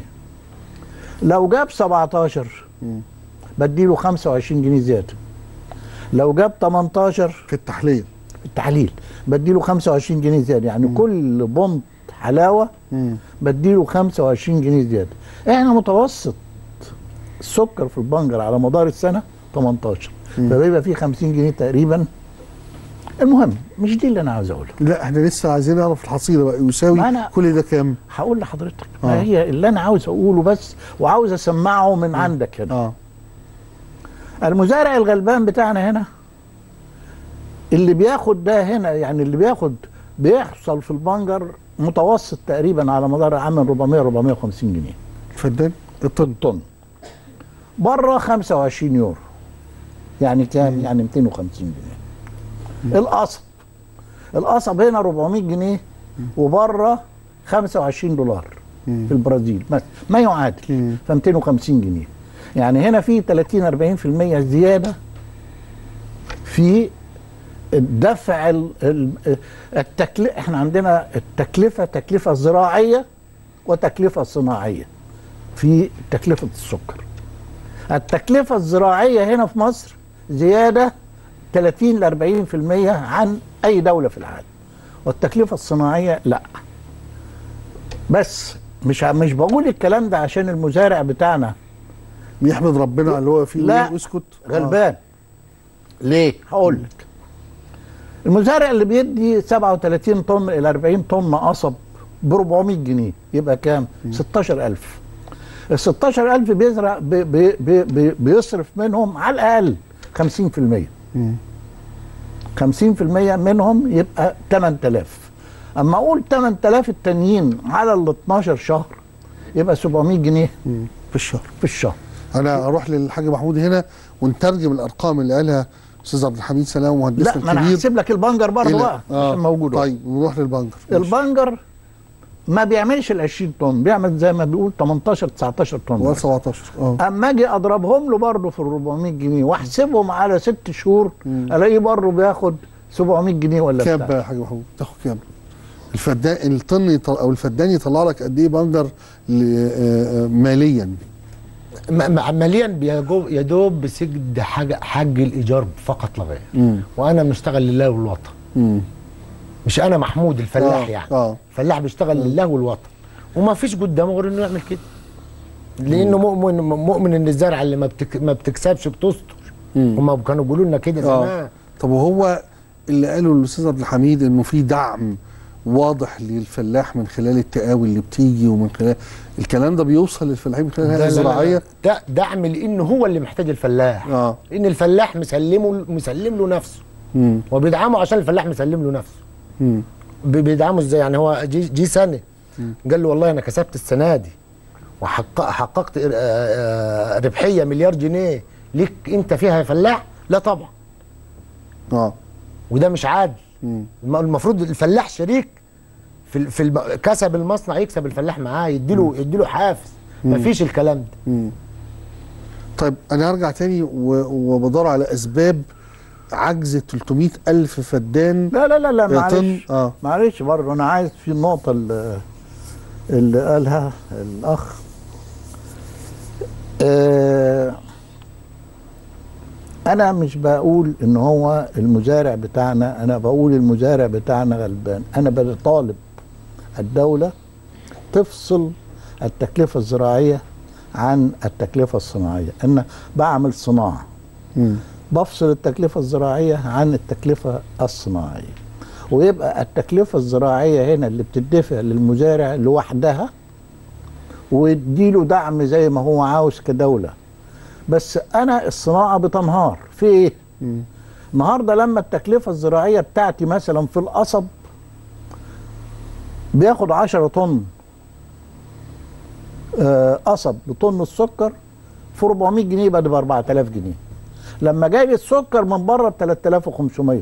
لو جاب 17 بديله 25 جنيه زياده لو جاب 18 في التحليل التحليل بديله 25 جنيه زياده يعني كل بونت حلاوه بديله 25 جنيه زياده احنا متوسط السكر في البنجر على مدار السنه 18 فبيبقى فيه 50 جنيه تقريبا المهم مش دي اللي انا عاوز اقولها لا احنا لسه عايزين نعرف الحصيله بقى يساوي ما أنا- كل ده كام هقول لحضرتك آه. ما هي اللي انا عاوز اقوله بس وعاوز اسمعه من عندك هنا اه المزارع الغلبان بتاعنا هنا اللي بياخد ده هنا يعني اللي بياخد بيحصل في البنجر متوسط تقريبا على مدار العام من 400 450 جنيه فدان الطن طن بره 25 يورو يعني كام يعني 250 جنيه القصب القصب هنا 400 جنيه وبره 25 دولار في البرازيل مثلا ما يعادل ف 250 جنيه يعني هنا في 30 40% زياده في الدفع ال- ال- التكلفه احنا عندنا التكلفه تكلفه زراعيه وتكلفه صناعيه في تكلفه السكر التكلفه الزراعيه هنا في مصر زياده 30 ل 40% عن اي دوله في العالم والتكلفه الصناعيه لا بس مش ع- مش بقول الكلام ده عشان المزارع بتاعنا يحمد ربنا على اللي هو فيه لا. ويسكت غلبان ليه هقول لك المزارع اللي بيدي 37 طن الى 40 طن قصب ب 400 جنيه يبقى كام 16000 ال 16000 بيزرع بي بي بي بي بيصرف منهم على الاقل 50% 50% منهم يبقى 8000 اما اقول 8000 التانيين على ال 12 شهر يبقى 700 جنيه في الشهر في الشهر انا اروح للحاج محمود هنا ونترجم الارقام اللي قالها استاذ عبد الحميد سلام مهندسنا لا ما انا الكبير هحسب لك البنجر برضه إلى- بقى عشان موجود طيب نروح للبنجر ماشي. البنجر ما بيعملش ال 20 طن بيعمل زي ما بيقول 18 19 طن ولا 17 اه اما اجي اضربهم له برضه في ال 400 جنيه واحسبهم على ست شهور الاقيه برضه بياخد 700 جنيه ولا كام بتاع بقى يا حاج محمود تاخد كام الفدان الطن يطل... او الفدان يطلع لك قد ايه بنجر ل... آه، آه، ماليا م- م- عمليا بيجو- يا دوب بسجد حاجه حج الايجار فقط لا غير وانا مشتغل لله والوطن مم. مش انا محمود الفلاح آه، يعني آه. الفلاح بيشتغل لله والوطن وما فيش قدامه غير انه يعمل كده لانه مؤمن مؤمن ان الزرعه اللي ما, بتك ما بتكسبش بتستر هما كانوا بيقولوا لنا كده اه زمان طب وهو اللي قاله الاستاذ عبد الحميد انه في دعم واضح للفلاح من خلال التقاوي اللي بتيجي ومن خلال الكلام ده بيوصل للفلاحين من خلال ده الهيئه لا لا لا. الزراعيه ده دعم لانه هو اللي محتاج الفلاح اه لان الفلاح مسلمه مسلم له نفسه مم. وبيدعمه عشان الفلاح مسلم له نفسه مم. بي- بيدعمه ازاي يعني هو جي, جي سنه قال له والله انا كسبت السنه دي وحققت ربحيه مليار جنيه ليك انت فيها يا فلاح لا طبعا اه وده مش عادل مم. الم- المفروض الفلاح شريك في ال- في الم... كسب المصنع يكسب الفلاح معاه يديله يديله حافز مفيش الكلام ده مم. طيب انا هرجع تاني و- وبدور على اسباب عجز 300 الف فدان لا لا لا لا طن معلش اه معلش برضه انا عايز في النقطه اللي, اللي قالها الاخ آه انا مش بقول ان هو المزارع بتاعنا انا بقول المزارع بتاعنا غلبان انا بطالب الدوله تفصل التكلفه الزراعيه عن التكلفه الصناعيه ان بعمل صناعه بفصل التكلفه الزراعيه عن التكلفه الصناعيه ويبقى التكلفه الزراعيه هنا اللي بتدفع للمزارع لوحدها ويديله دعم زي ما هو عاوز كدوله بس انا الصناعه بتنهار في ايه النهارده لما التكلفه الزراعيه بتاعتي مثلا في القصب بياخد 10 طن آه، قصب بطن السكر في 400 جنيه يبقى ده ب 4000 جنيه لما جاي لي السكر من بره ب 3500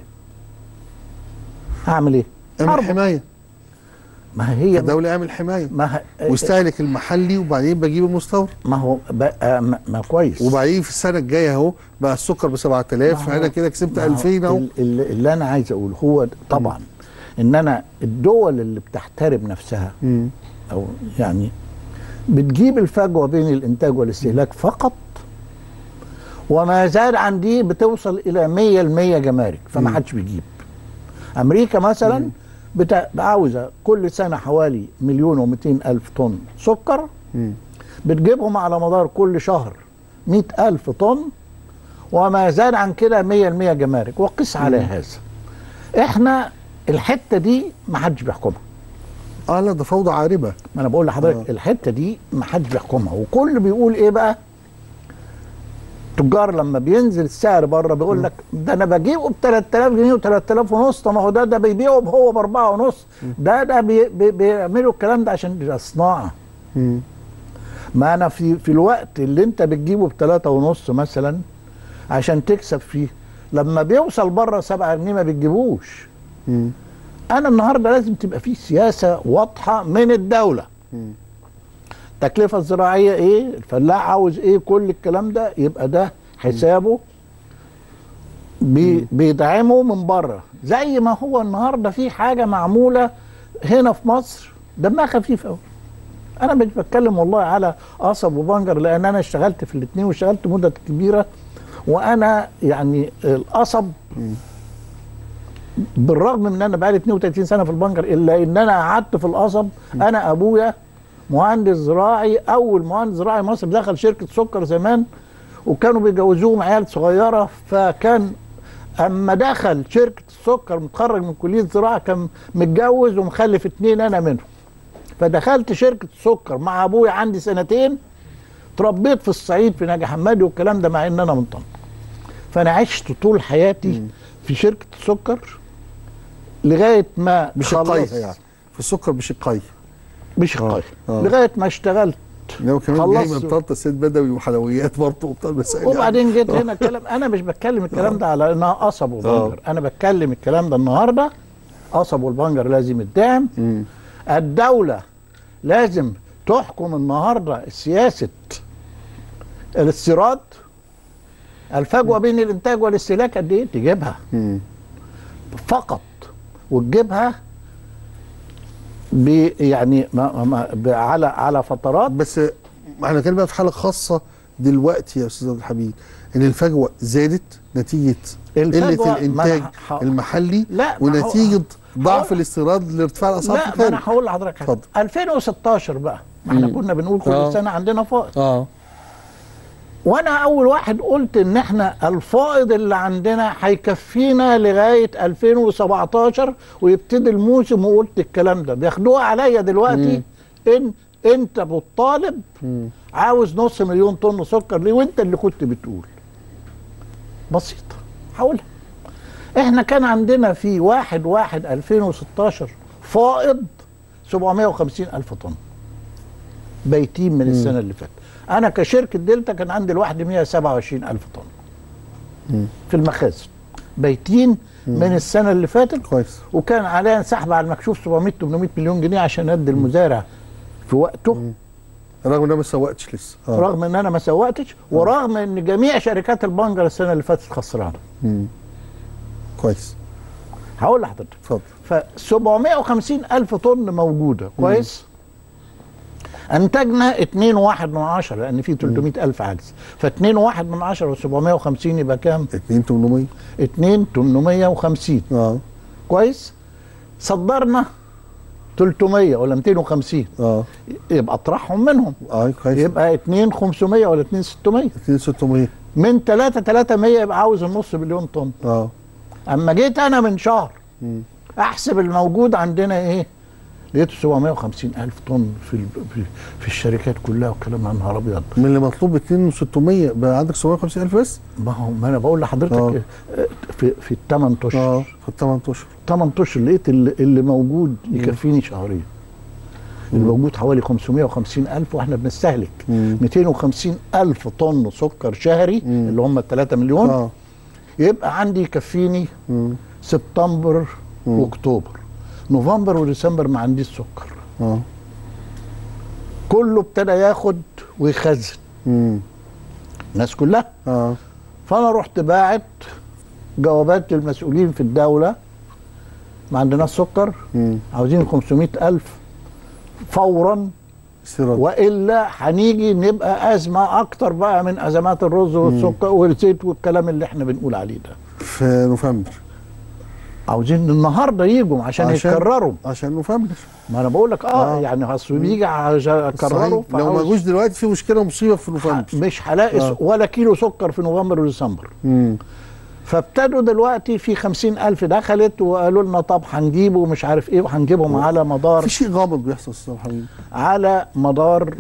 هعمل ايه؟ اعمل هربط. حمايه ما هي كدوله اعمل حمايه ما ه- واستهلك المحلي وبعدين بجيب المستورد ما هو بقى ما, ما كويس وبعدين في السنه الجايه اهو بقى السكر ب 7000 ما هو- فانا كده كسبت ما هو 2000 اهو ال- ال- اللي انا عايز اقوله هو طبعا ان انا الدول اللي بتحترم نفسها او يعني بتجيب الفجوه بين الانتاج والاستهلاك فقط وما زاد عن دي بتوصل الى 100% جمارك فما حدش بيجيب امريكا مثلا بتا... عاوزه كل سنه حوالي مليون و الف طن سكر بتجيبهم على مدار كل شهر 100 الف طن وما زاد عن كده 100% جمارك وقس على هذا احنا الحته دي ما حدش بيحكمها اه لا ده فوضى عاربه ما انا بقول لحضرتك آه. الحته دي ما حدش بيحكمها وكل بيقول ايه بقى تجار لما بينزل السعر بره بيقول لك ده انا بجيبه ب 3000 جنيه و3000 ونص طب ما هو ده ده بيبيعه هو ب 4 ونص ده ده بي بي بيعملوا الكلام ده عشان ده صناعه ما انا في في الوقت اللي انت بتجيبه ب 3 ونص مثلا عشان تكسب فيه لما بيوصل بره 7 جنيه ما بتجيبوش انا النهارده لازم تبقى في سياسه واضحه من الدوله التكلفه الزراعيه ايه الفلاح عاوز ايه كل الكلام ده يبقى ده حسابه بي بيدعمه من بره زي ما هو النهارده في حاجه معموله هنا في مصر دمها خفيف قوي انا مش بتكلم والله على قصب وبنجر لان انا اشتغلت في الاثنين واشتغلت مده كبيره وانا يعني القصب بالرغم من ان انا بقالي 32 سنه في البنجر الا ان انا قعدت في القصب انا ابويا مهندس زراعي اول مهندس زراعي مصر دخل شركه سكر زمان وكانوا بيجوزوهم عيال صغيره فكان اما دخل شركه السكر متخرج من كليه زراعه كان متجوز ومخلف اتنين انا منهم فدخلت شركه السكر مع ابويا عندي سنتين تربيت في الصعيد في ناجي حمادي والكلام ده مع ان انا من طنطا فانا عشت طول حياتي في شركه السكر لغايه ما بشقايها خلصت- يعني في السكر بشقايها بشقايها آه. لغايه ما اشتغلت لو كمان جاي خلصت. من طنطا سيد بدوي وحلويات برضه وبتاع مسائل وبعدين جيت آه. هنا الكلام انا مش بتكلم الكلام ده على انها قصب وبنجر انا بتكلم الكلام ده النهارده قصب والبنجر لازم يدعم الدوله لازم تحكم النهارده سياسه الاستيراد الفجوه بين الانتاج والاستهلاك قد ايه تجيبها فقط وتجيبها ب يعني ما ما ب- على على فترات بس احنا كان بقى في حاله خاصه دلوقتي يا استاذ عبد الحميد ان الفجوه زادت نتيجه الفجوة- قله ما الانتاج أنا ح- المحلي لا، ما هو- ونتيجه ضعف هقول- الاستيراد لارتفاع الاسعار لا في ما انا الخارج هقول لحضرتك حاجه اتفضل. 2016 بقى ما احنا كنا بنقول كل آه. سنه عندنا فائض اه وانا اول واحد قلت ان احنا الفائض اللي عندنا هيكفينا لغايه 2017 ويبتدي الموسم وقلت الكلام ده بياخدوها عليا دلوقتي ان انت بتطالب عاوز نص مليون طن سكر ليه وانت اللي كنت بتقول بسيطه هقولها احنا كان عندنا في واحد واحد 2016 فائض 750 الف طن بايتين من السنه اللي فاتت انا كشركه دلتا كان عندي لوحدي 127 الف طن في المخازن بايتين من السنه اللي فاتت كويس وكان علينا سحب على المكشوف 700 800 مليون جنيه عشان ادي المزارع في وقته رغم ان انا ما سوقتش لسه آه. رغم ان انا ما سوقتش ورغم ان جميع شركات البنجر السنه اللي فاتت خسرانه كويس هقول لحضرتك اتفضل ف 750 الف طن موجوده كويس انتجنا 2 واحد من عشرة لان في 300 الف عجز ف 2 واحد من عشرة و750 يبقى كام 2800 2 850 اه كويس صدرنا 300 ولا 250 اه يبقى اطرحهم منهم اه كويس يبقى 2 500 ولا 2 600 2600 من 3 300 يبقى عاوز النص مليون طن اه اما جيت انا من شهر احسب الموجود عندنا ايه لقيته 750 الف طن في ال- في, في الشركات كلها والكلام يا نهار ابيض من اللي مطلوب 2600 بقى عندك 750000 بس ما هو ما انا بقول لحضرتك آه. إيه، آه، في في الثمان اشهر اه في الثمان اشهر 8 اشهر لقيت اللي, اللي موجود يكفيني شهرين اللي موجود حوالي 550 الف واحنا بنستهلك 250 الف طن سكر شهري اللي هم 3 مليون اه يبقى عندي يكفيني سبتمبر واكتوبر نوفمبر وديسمبر ما عنديش سكر اه كله ابتدى ياخد ويخزن امم الناس كلها اه فانا رحت باعت جوابات للمسؤولين في الدوله ما عندناش سكر مم. عاوزين 500 الف فورا استيراد والا هنيجي نبقى ازمه اكتر بقى من ازمات الرز والسكر والزيت والكلام اللي احنا بنقول عليه ده في نوفمبر عاوزين النهارده يجوا عشان, عشان يكرروا عشان نوفمبر ما انا بقول لك اه, آه. يعني اصل بيجي عشان اكرروا صحيح. لو ما فعاوز- جوش دلوقتي في مشكله مصيبه في نوفمبر مش هلاقي آه. آه. ولا كيلو سكر في نوفمبر وديسمبر امم فابتدوا دلوقتي في خمسين ألف دخلت وقالوا لنا طب هنجيبه ومش عارف ايه وهنجيبهم على مدار في شيء غامض بيحصل استاذ حبيبي على مدار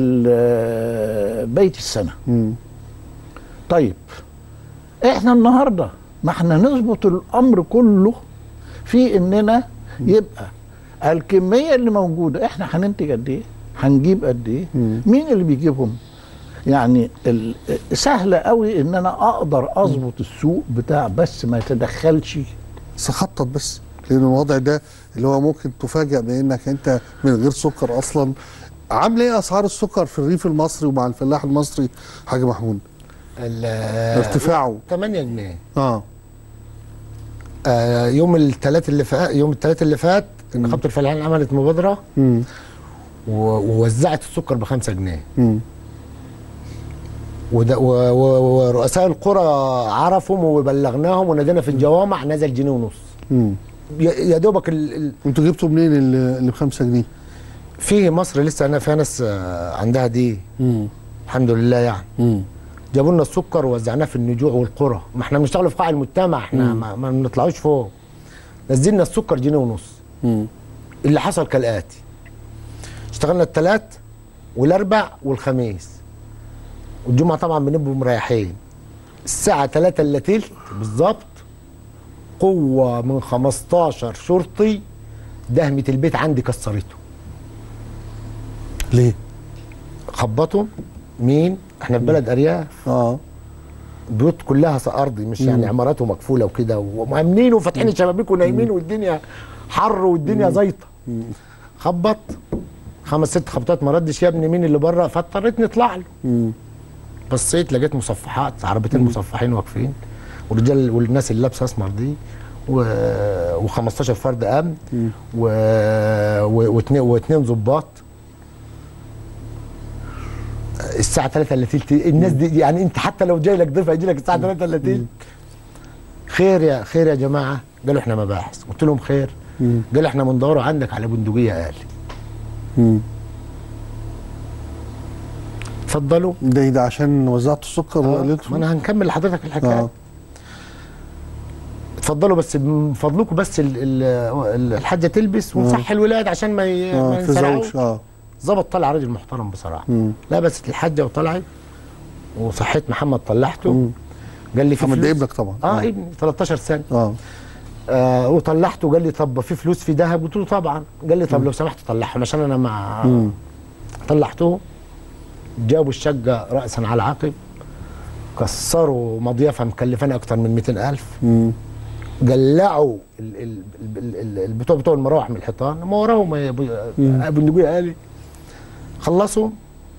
ال- بيت السنة امم طيب احنا النهاردة ما احنا نظبط الأمر كله في إننا يبقى الكمية اللي موجودة احنا هننتج قد ايه هنجيب قد ايه مين اللي بيجيبهم يعني ال- سهلة قوي ان انا اقدر اظبط السوق بتاع بس ما يتدخلش بس خطط بس لان الوضع ده اللي هو ممكن تفاجئ بانك انت من غير سكر اصلا عامله ايه اسعار السكر في الريف المصري ومع الفلاح المصري حاج محمود ال- ارتفاعه 8 جنيه اه آه يوم الثلاث اللي فات يوم الثلاث اللي فات نقابه الفلاحين عملت مبادره امم و- ووزعت السكر ب 5 جنيه امم وده و- و- ورؤساء القرى عرفهم وبلغناهم ونادينا في الجوامع نزل جنيه ونص امم ي- يا دوبك ال- ال- انتوا جبتوا منين اللي اللي ب 5 جنيه؟ في مصر لسه انا فيها ناس آه، عندها دي امم الحمد لله يعني امم جابوا لنا السكر ووزعناه في النجوع والقرى ما احنا بنشتغل في قاع المجتمع احنا ما, ما بنطلعوش فوق نزلنا السكر جنيه ونص امم اللي حصل كالاتي اشتغلنا الثلاث والاربع والخميس والجمعه طبعا بنبقوا مريحين الساعه 3 الا تلت بالظبط قوه من 15 شرطي دهمه البيت عندي كسرته ليه؟ خبطوا مين احنا في بلد ارياف اه بيوت كلها ارضي مش يعني عماراته مقفوله وكده ومأمنين وفاتحين الشبابيك ونايمين والدنيا حر والدنيا زيطه خبط خمس ست خبطات ما ردش يا ابني مين اللي بره فاضطريت نطلع له امم بصيت لقيت مصفحات عربيتين مصفحين واقفين والرجال والناس اللي لابسه اسمر دي و... و15 فرد امن و... و... واثنين واثنين ظباط الساعه 3 الا تلت الناس دي يعني انت حتى لو جاي لك ضيف هيجي لك الساعه 3 الا تلت خير يا خير يا جماعه قالوا احنا مباحث قلت لهم خير قالوا احنا بندوروا عندك على بندقيه اقل امم اتفضلوا ده ده عشان وزعتوا السكر آه، وقللتوا ما انا هنكمل لحضرتك الحكايه اه اتفضلوا بس من فضلكم بس ال- ال- الحاجه تلبس ونصحي الولاد عشان ما ي- ما اه ينسرعوش تزوج اه ظبط طلع راجل محترم بصراحه مم. لبست الحاجه وطلعت وصحيت محمد طلعته قال لي في محمد فلوس ده ابنك طبعا اه ابني 13 سنه اه آه وطلعته قال لي طب في فلوس في ذهب قلت له طبعا قال لي طب لو سمحت طلعهم عشان انا مع مم. طلعته جابوا الشقه راسا على عقب كسروا مضيفه مكلفاني اكتر من 200000 مم. قلعوا ال- ال- ال- ال- البتوع بتوع المراوح من الحيطان ما وراهم يا أبو- ابو النجوي قالي خلصوا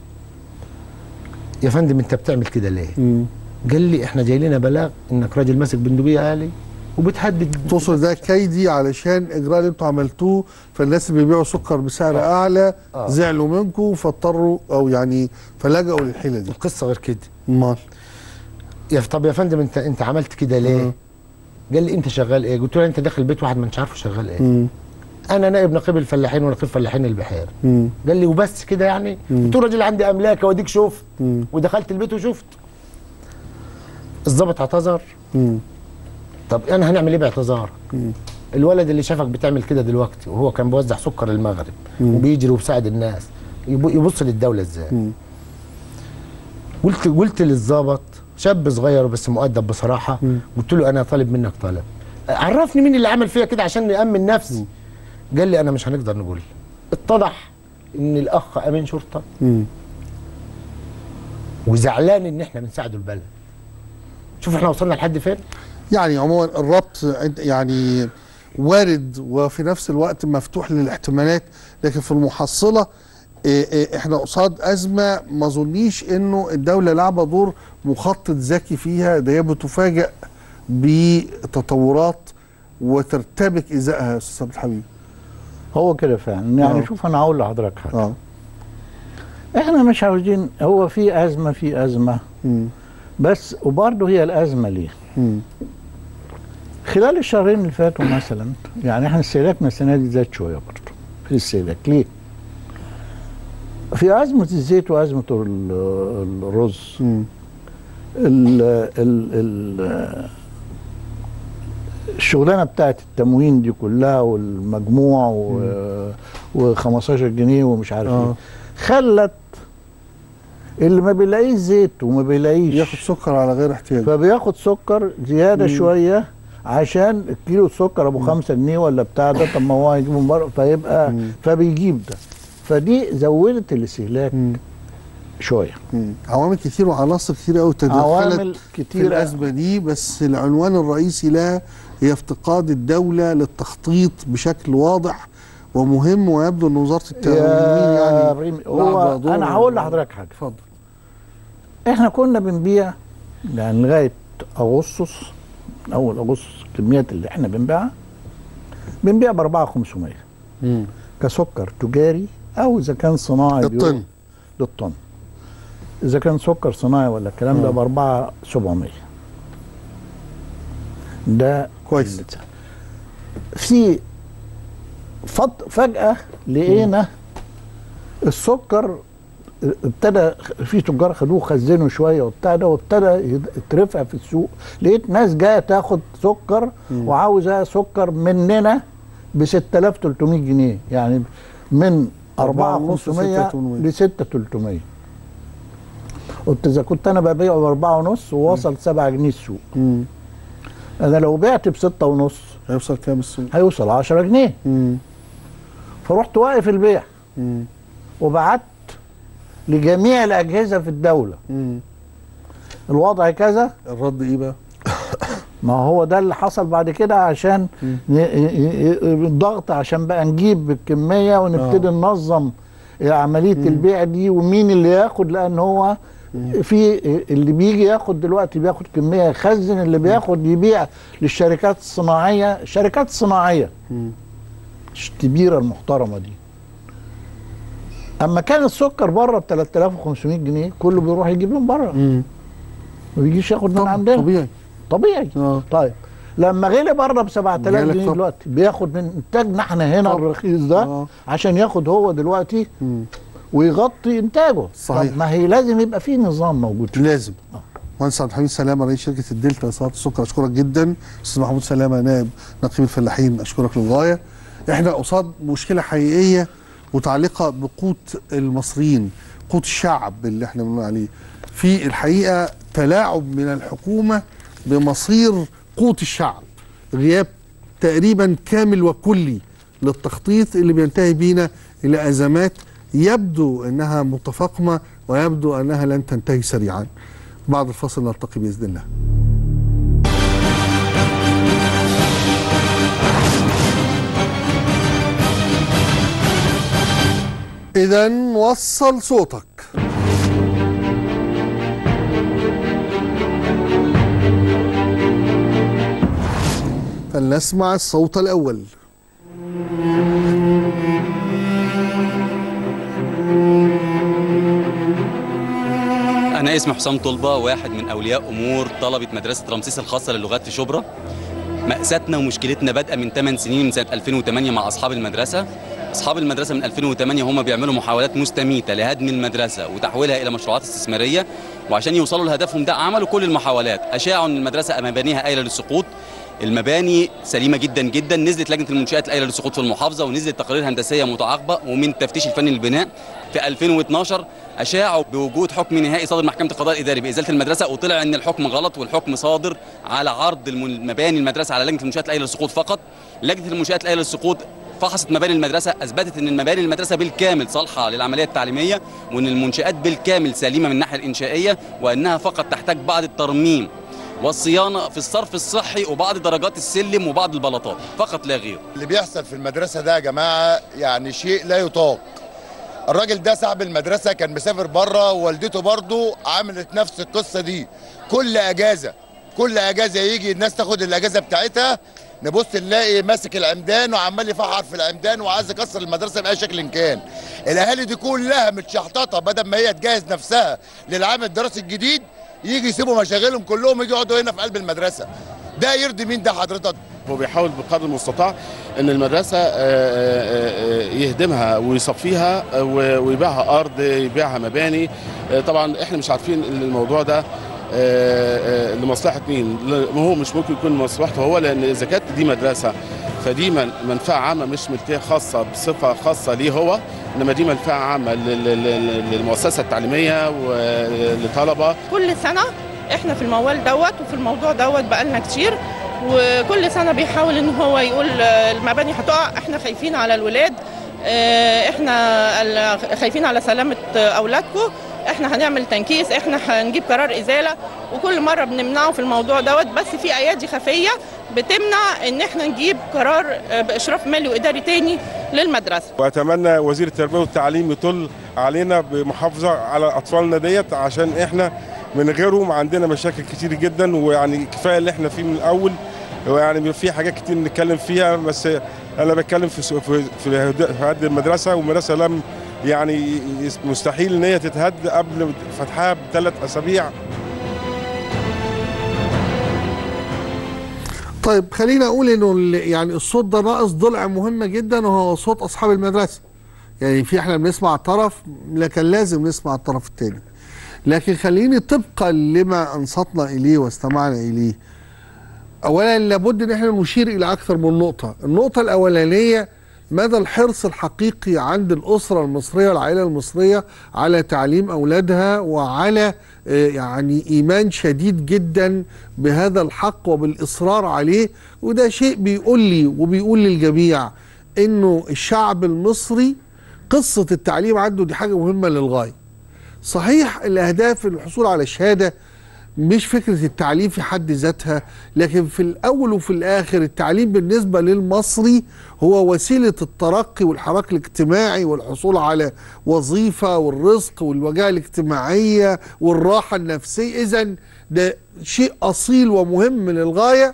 يا فندم انت بتعمل كده ليه؟ مم. قال لي احنا جاي لنا بلاغ انك راجل ماسك بندقيه آلي وبتهدد تقصد ده كيدي علشان اجراء اللي انتوا عملتوه فالناس اللي بيبيعوا سكر بسعر اعلى آه. زعلوا منكم فاضطروا او يعني فلجأوا للحيله دي القصه غير كده امال يا طب يا فندم انت انت عملت كده ليه؟ قال لي انت شغال ايه؟ قلت له انت داخل البيت واحد ما انتش عارفه شغال ايه؟ مم. انا نائب نقيب الفلاحين ونقيب فلاحين البحيره مم. قال لي وبس كده يعني قلت له راجل عندي املاك واديك شفت مم. ودخلت البيت وشفت الضابط اعتذر مم. طب انا هنعمل ايه باعتذارك الولد اللي شافك بتعمل كده دلوقتي وهو كان بيوزع سكر المغرب وبيجري وبيساعد الناس يب- يبص للدوله ازاي مم. قلت قلت للضابط شاب صغير بس مؤدب بصراحه قلت له انا طالب منك طلب عرفني مين اللي عمل فيا كده عشان نامن نفسي قال لي انا مش هنقدر نقول اتضح ان الاخ امين شرطه مم. وزعلان ان احنا بنساعده البلد شوف احنا وصلنا لحد فين يعني عموما الربط عند- يعني وارد وفي نفس الوقت مفتوح للاحتمالات لكن في المحصله إيه إيه احنا قصاد ازمه ما اظنيش انه الدوله لعبه دور مخطط ذكي فيها ده هي بتفاجئ بتطورات وترتبك ازائها يا استاذ عبد الحميد هو كده فعلا يعني آه. شوف انا هقول لحضرتك حاجه اه احنا مش عاوزين هو في ازمه في ازمه مم. بس وبرضه هي الازمه ليه؟ مم. خلال الشهرين اللي فاتوا مثلا يعني احنا استهلاكنا السنه دي زاد شويه برضه في الاستهلاك ليه؟ في ازمه الزيت وازمه ال- الرز مم. ال ال ال الشغلانه بتاعت التموين دي كلها والمجموع و, و 15 جنيه ومش عارف آه. ايه خلت اللي ما بيلاقيش زيت وما بيلاقيش ياخد سكر على غير احتياج فبياخد سكر زياده شويه عشان الكيلو السكر ابو خمسة جنيه ولا بتاع ده طب ما هو هيجيبه من بره فيبقى فبيجيب ده فدي زودت الاستهلاك شويه مم. عوامل كتير وعناصر كتير قوي عوامل تدخلت في كتيرة. الازمه دي بس العنوان الرئيسي لها هي افتقاد الدوله للتخطيط بشكل واضح ومهم ويبدو ان وزاره التموين يا يعني إبراهيم، لعبة هو دور انا هقول لحضرتك حاجه اتفضل احنا كنا بنبيع يعني لغايه اغسطس اول اغسطس الكميات اللي احنا بنبيعها بنبيع ب 4500 مم. كسكر تجاري او اذا كان صناعي الطن. بيقولوا للطن اذا كان سكر صناعي ولا الكلام ده ب 4700 ده كويس. اللي- في فط فجأة لقينا السكر ابتدى في تجار خدوه خزنوا شويه وبتاع ده وابتدى يد- يترفع في السوق لقيت ناس جايه تاخد سكر وعاوزه سكر مننا ب 6300 جنيه يعني من أربعة ونص 4500 6,800. ل 6300 قلت اذا كنت انا ببيعه ب 4 ونص ووصل 7 جنيه السوق مم. انا لو بعت ب 6 ونص هيوصل كام السوق هيوصل 10 جنيه مم. فرحت واقف البيع مم. وبعت لجميع الاجهزه في الدوله مم. الوضع كذا الرد ايه بقى ما هو ده اللي حصل بعد كده عشان ي- ي- ي- الضغط عشان بقى نجيب الكميه ونبتدي ننظم عمليه البيع دي ومين اللي ياخد لان هو في اللي بيجي ياخد دلوقتي بياخد كميه يخزن اللي بياخد يبيع للشركات الصناعيه الشركات الصناعيه الكبيره المحترمه دي اما كان السكر بره ب 3500 جنيه كله بيروح يجيب من بره ما بيجيش ياخد من عندنا طبيعي طبيعي اه طيب لما غلي بره ب 7000 جالك جنيه طب. دلوقتي بياخد من انتاجنا احنا هنا طب. الرخيص ده آه. عشان ياخد هو دلوقتي مم. ويغطي انتاجه صحيح. طب ما هي لازم يبقى في نظام موجود فيه. لازم مهندس عبد الحميد سلامه رئيس شركه الدلتا لصناعه السكر اشكرك جدا استاذ محمود سلامه نائب نقيب الفلاحين اشكرك للغايه احنا قصاد مشكله حقيقيه متعلقه بقوت المصريين قوت الشعب اللي احنا بنقول عليه في الحقيقه تلاعب من الحكومه بمصير قوت الشعب غياب تقريبا كامل وكلي للتخطيط اللي بينتهي بينا الى ازمات يبدو انها متفاقمه ويبدو انها لن تنتهي سريعا. بعد الفصل نلتقي باذن الله. اذا وصل صوتك. فلنسمع الصوت الاول. أنا اسمي حسام طلبة واحد من أولياء أمور طلبة مدرسة رمسيس الخاصة للغات في شبرا مأساتنا ومشكلتنا بادئه من 8 سنين من سنه 2008 مع اصحاب المدرسه اصحاب المدرسه من 2008 هم بيعملوا محاولات مستميته لهدم المدرسه وتحويلها الى مشروعات استثماريه وعشان يوصلوا لهدفهم ده عملوا كل المحاولات اشاعوا ان المدرسه مبانيها قايله للسقوط المباني سليمه جدا جدا نزلت لجنه المنشات قايله للسقوط في المحافظه ونزلت تقارير هندسيه متعاقبه ومن التفتيش الفني للبناء في 2012 اشاعوا بوجود حكم نهائي صادر محكمه القضاء الاداري بازاله المدرسه وطلع ان الحكم غلط والحكم صادر على عرض الم- مباني المدرسه على لجنه المنشات القايله للسقوط فقط لجنه المنشات القايله للسقوط فحصت مباني المدرسه اثبتت ان المباني المدرسه بالكامل صالحه للعمليه التعليميه وان المنشات بالكامل سليمه من الناحيه الانشائيه وانها فقط تحتاج بعض الترميم والصيانه في الصرف الصحي وبعض درجات السلم وبعض البلاطات فقط لا غير اللي بيحصل في المدرسة ده يا جماعة يعني شيء لا يطاق الراجل ده صاحب المدرسة كان مسافر بره ووالدته برضه عملت نفس القصة دي كل أجازة كل أجازة يجي الناس تاخد الأجازة بتاعتها نبص نلاقي ماسك العمدان وعمال يفحر في العمدان وعايز يكسر المدرسة بأي شكل كان الأهالي دي كلها متشحططة بدل ما هي تجهز نفسها للعام الدراسي الجديد يجي يسيبوا مشاغلهم كلهم يجوا يقعدوا هنا في قلب المدرسة ده يرضي مين ده حضرتك هو بيحاول بقدر المستطاع ان المدرسه آه، آه، آه، يهدمها ويصفيها آه، و- ويبيعها ارض يبيعها مباني آه، طبعا احنا مش عارفين إن الموضوع ده آه، آه، لمصلحه مين ل- ما هو مش ممكن يكون مصلحته هو لان اذا كانت دي مدرسه فدي من- منفعه عامه مش ملكيه خاصه بصفه خاصه ليه هو انما دي منفعه عامه لل- لل- للمؤسسه التعليميه وللطلبه كل سنة احنا في الموال دوت وفي الموضوع دوت بقالنا كتير وكل سنة بيحاول ان هو يقول آه، المباني هتقع احنا خايفين على الولاد آه، احنا ال- خايفين على سلامة آه، اولادكم احنا هنعمل تنكيس احنا هنجيب قرار ازالة وكل مرة بنمنعه في الموضوع دوت بس في ايادي خفية بتمنع ان احنا نجيب قرار آه، باشراف مالي واداري تاني للمدرسة واتمنى وزير التربيه والتعليم يطل علينا بمحافظه على اطفالنا ديت عشان احنا من غيرهم عندنا مشاكل كتير جدا ويعني كفايه اللي احنا فيه من الاول ويعني في حاجات كتير نتكلم فيها بس انا بتكلم في سو- في في هد- في هد المدرسه والمدرسه لم يعني مستحيل ان هي تتهد قبل فتحها بثلاث اسابيع طيب خلينا اقول انه ال- يعني الصوت ده ناقص ضلع مهمه جدا وهو صوت اصحاب المدرسه يعني في احنا بنسمع طرف لكن لازم نسمع الطرف الثاني لكن خليني طبقا لما انصتنا اليه واستمعنا اليه اولا لابد ان احنا نشير الى اكثر من نقطه النقطه الاولانيه مدى الحرص الحقيقي عند الاسره المصريه والعائله المصريه على تعليم اولادها وعلى آه، يعني ايمان شديد جدا بهذا الحق وبالاصرار عليه وده شيء بيقول لي وبيقول للجميع انه الشعب المصري قصه التعليم عنده دي حاجه مهمه للغايه صحيح الاهداف الحصول على شهاده مش فكره التعليم في حد ذاتها لكن في الاول وفي الاخر التعليم بالنسبه للمصري هو وسيله الترقي والحراك الاجتماعي والحصول على وظيفه والرزق والوجاهه الاجتماعيه والراحه النفسيه اذا ده شيء اصيل ومهم للغايه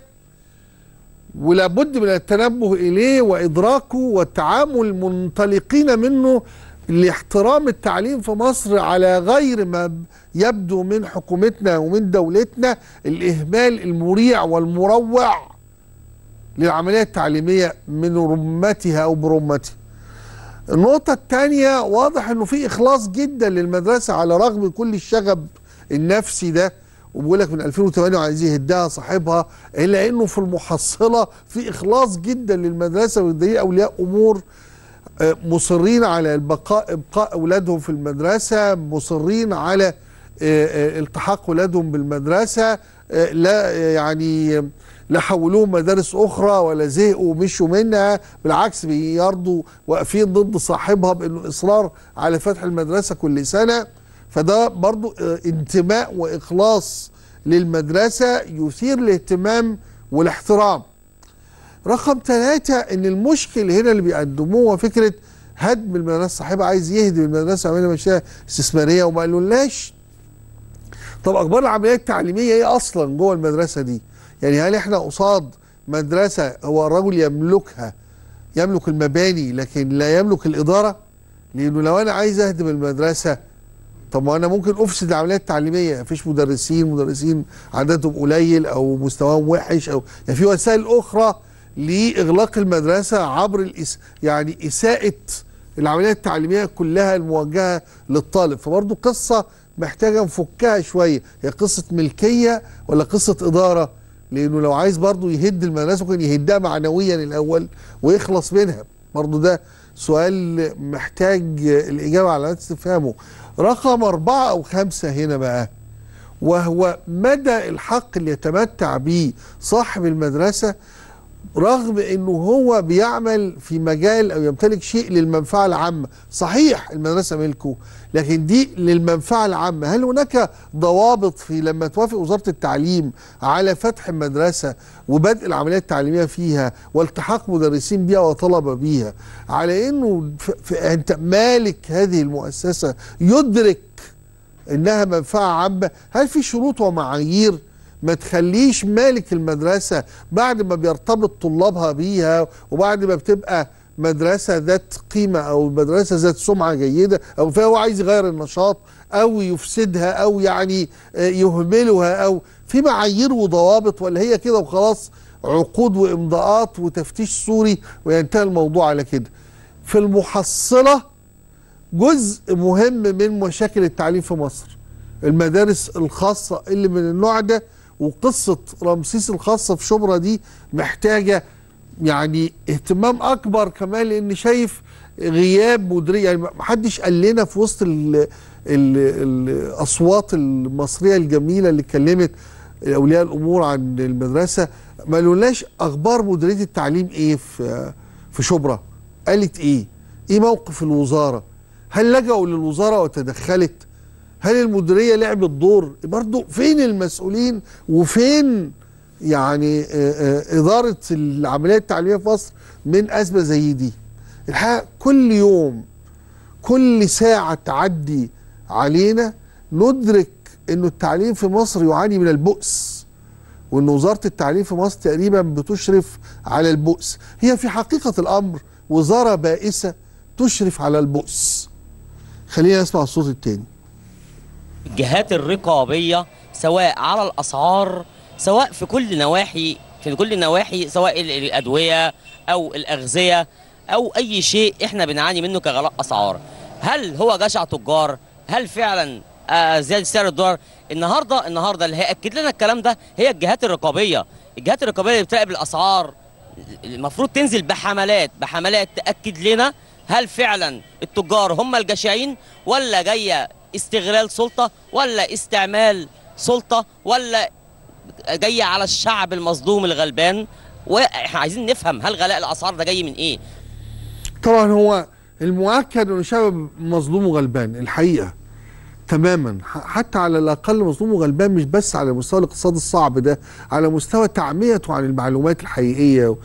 ولا بد من التنبه اليه وادراكه والتعامل منطلقين منه لاحترام التعليم في مصر على غير ما يبدو من حكومتنا ومن دولتنا الاهمال المريع والمروع للعمليه التعليميه من رمتها او برمتها. النقطه الثانيه واضح انه في اخلاص جدا للمدرسه على رغم كل الشغب النفسي ده وبيقول لك من 2008 وعايز يهدها صاحبها الا انه في المحصله في اخلاص جدا للمدرسه وده اولياء امور آه، مصرين على البقاء ابقاء اولادهم في المدرسه مصرين على آه، آه، التحاق اولادهم بالمدرسه آه، لا آه، يعني لا حولوهم مدارس اخرى ولا زهقوا ومشوا منها بالعكس بيرضوا واقفين ضد صاحبها بانه الاصرار على فتح المدرسه كل سنه فده برضو آه، انتماء واخلاص للمدرسه يثير الاهتمام والاحترام رقم ثلاثة ان المشكل هنا اللي بيقدموه هو فكرة هدم المدرسة صاحبها عايز يهدم المدرسة ويعملها مشاريع استثمارية وما قالولناش طب اخبار العملية التعليمية ايه اصلا جوه المدرسة دي يعني هل احنا قصاد مدرسة هو الرجل يملكها يملك المباني لكن لا يملك الإدارة لأنه لو أنا عايز أهدم المدرسة طب ما انا ممكن افسد العمليه التعليميه مفيش مدرسين مدرسين عددهم قليل او مستواهم وحش او يعني في وسائل اخرى لاغلاق المدرسه عبر الإس يعني اساءه العمليه التعليميه كلها الموجهه للطالب فبرضه قصه محتاجه نفكها شويه هي قصه ملكيه ولا قصه اداره لانه لو عايز برضه يهد المدرسه ممكن يهدها معنويا الاول ويخلص منها برضه ده سؤال محتاج الاجابه على استفهامه رقم أربعة أو خمسة هنا بقى وهو مدى الحق اللي يتمتع به صاحب المدرسة رغم انه هو بيعمل في مجال او يمتلك شيء للمنفعه العامه صحيح المدرسه ملكه لكن دي للمنفعه العامه هل هناك ضوابط في لما توافق وزاره التعليم على فتح المدرسه وبدء العمليه التعليميه فيها والتحاق مدرسين بها وطلبه بيها على انه ف- ف- انت مالك هذه المؤسسه يدرك انها منفعه عامه هل في شروط ومعايير ما تخليش مالك المدرسة بعد ما بيرتبط طلابها بيها وبعد ما بتبقى مدرسة ذات قيمة أو مدرسة ذات سمعة جيدة أو فهو عايز يغير النشاط أو يفسدها أو يعني آه، يهملها أو في معايير وضوابط ولا هي كده وخلاص عقود وإمضاءات وتفتيش صوري وينتهي الموضوع على كده في المحصلة جزء مهم من مشاكل التعليم في مصر المدارس الخاصة اللي من النوع ده وقصة رمسيس الخاصة في شبرا دي محتاجة يعني اهتمام أكبر كمان لأن شايف غياب مديرية يعني محدش قال لنا في وسط ال ال الأصوات المصرية الجميلة اللي اتكلمت أولياء الأمور عن المدرسة ما قالولناش أخبار مديرية التعليم إيه في في شبرا قالت إيه إيه موقف الوزارة هل لجأوا للوزارة وتدخلت هل المديريه لعبت دور برضو فين المسؤولين وفين يعني آه، آه، اداره العمليه التعليميه في مصر من ازمه زي دي الحقيقه كل يوم كل ساعه تعدي علينا ندرك انه التعليم في مصر يعاني من البؤس وان وزاره التعليم في مصر تقريبا بتشرف على البؤس هي في حقيقه الامر وزاره بائسه تشرف على البؤس خلينا نسمع الصوت التاني الجهات الرقابية سواء على الأسعار سواء في كل نواحي في كل النواحي سواء ال- الأدوية أو الأغذية أو أي شيء إحنا بنعاني منه كغلاء أسعار هل هو جشع تجار هل فعلا آه، زيادة سعر الدولار النهاردة النهاردة اللي هيأكد لنا الكلام ده هي الجهات الرقابية الجهات الرقابية اللي بتراقب الأسعار المفروض تنزل بحملات بحملات تأكد لنا هل فعلا التجار هم الجشعين ولا جاية استغلال سلطة ولا استعمال سلطة ولا جاية على الشعب المظلوم الغلبان واحنا عايزين نفهم هل غلاء الأسعار ده جاي من ايه طبعا هو المؤكد انه شعب مظلوم وغلبان الحقيقه تماما ح- حتى على الاقل مظلوم وغلبان مش بس على مستوى الاقتصاد الصعب ده على مستوى تعميته عن المعلومات الحقيقيه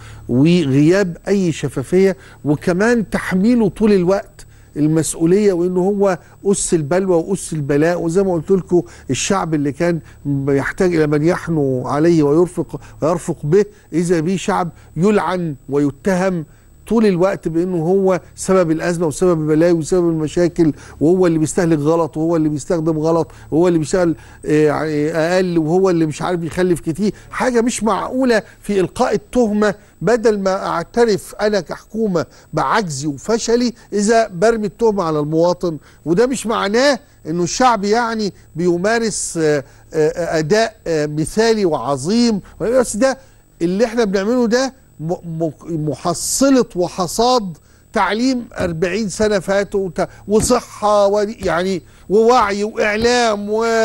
وغياب اي شفافيه وكمان تحميله طول الوقت المسؤوليه وانه هو اس البلوى واس البلاء وزي ما قلت لكم الشعب اللي كان يحتاج الى من يحنو عليه ويرفق ويرفق به اذا به شعب يلعن ويتهم طول الوقت بانه هو سبب الازمه وسبب البلاوي وسبب المشاكل وهو اللي بيستهلك غلط وهو اللي بيستخدم غلط وهو اللي بيشتغل آه، اقل وهو اللي مش عارف يخلف كتير حاجه مش معقوله في القاء التهمه بدل ما اعترف انا كحكومه بعجزي وفشلي اذا برمي التهمه على المواطن وده مش معناه انه الشعب يعني بيمارس آه، آه، اداء آه، مثالي وعظيم بس ده اللي احنا بنعمله ده م- م- محصلة وحصاد تعليم 40 سنة فاتوا وت- وصحة و- يعني ووعي وإعلام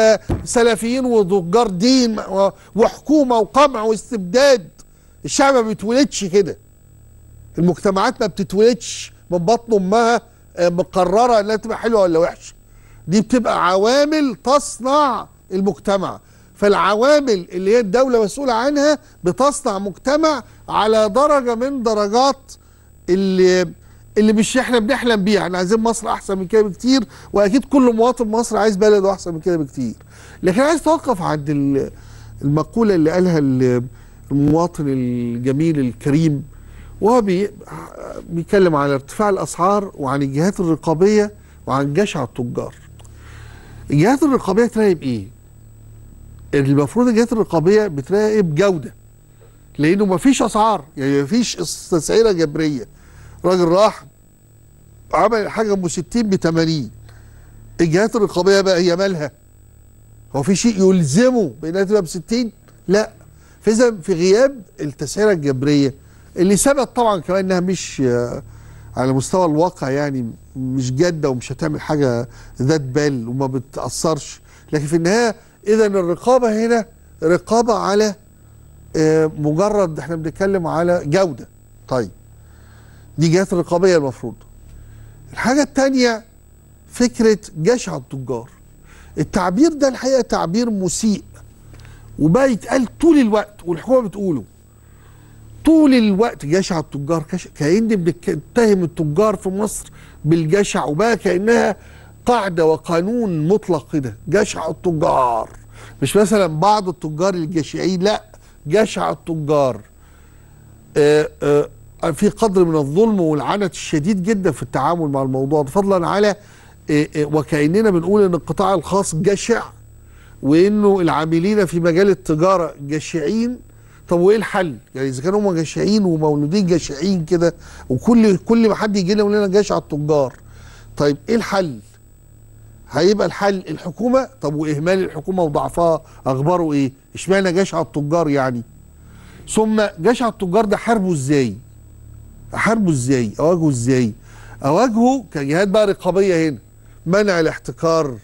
وسلفيين وتجار دين و- وحكومة وقمع واستبداد الشعب ما بيتولدش كده المجتمعات ما بتتولدش من بطن أمها آه، مقررة إنها تبقى حلوة ولا وحشة دي بتبقى عوامل تصنع المجتمع فالعوامل اللي هي الدولة مسؤولة عنها بتصنع مجتمع على درجة من درجات اللي اللي مش احنا بنحلم بيها احنا عايزين مصر احسن من كده بكتير واكيد كل مواطن مصر عايز بلده احسن من كده بكتير لكن عايز اتوقف عند ال- المقولة اللي قالها ال- المواطن الجميل الكريم وهو بي بيتكلم على ارتفاع الاسعار وعن الجهات الرقابية وعن جشع التجار الجهات الرقابيه تراقب ايه؟ المفروض الجهات الرقابيه بتراقب جوده لانه مفيش اسعار يعني مفيش تسعيره جبريه راجل راح عمل حاجه ام 60 ب 80 الجهات الرقابيه بقى هي مالها؟ هو في شيء يلزمه بانها تبقى ب 60 لا فاذا في غياب التسعيره الجبريه اللي ثبت طبعا كمان انها مش آه، على مستوى الواقع يعني مش جاده ومش هتعمل حاجه ذات بال وما بتاثرش لكن في النهايه اذا الرقابه هنا رقابه على آه، مجرد احنا بنتكلم على جوده طيب دي جهات الرقابيه المفروض الحاجه الثانيه فكره جشع التجار التعبير ده الحقيقه تعبير مسيء وبقى يتقال طول الوقت والحكومه بتقوله طول الوقت جشع التجار كش... كأن بنتهم التجار في مصر بالجشع وبقى كأنها قاعدة وقانون مطلق كده جشع التجار مش مثلا بعض التجار الجشعين لا جشع التجار آه آه في قدر من الظلم والعنت الشديد جدا في التعامل مع الموضوع ده فضلا على آه آه وكأننا بنقول ان القطاع الخاص جشع وانه العاملين في مجال التجاره جشعين طب وايه الحل؟ يعني اذا كانوا هم جشعين ومولودين جشعين كده وكل كل ما حد يجي لنا يقول لنا جشع التجار طيب ايه الحل؟ هيبقى الحل الحكومه طب واهمال الحكومه وضعفها اخباره ايه؟ اشمعنى جشع التجار يعني؟ ثم جشع التجار ده حاربه ازاي؟ احاربه ازاي؟ اواجهه ازاي؟ اواجهه كجهات بقى رقابيه هنا منع الاحتكار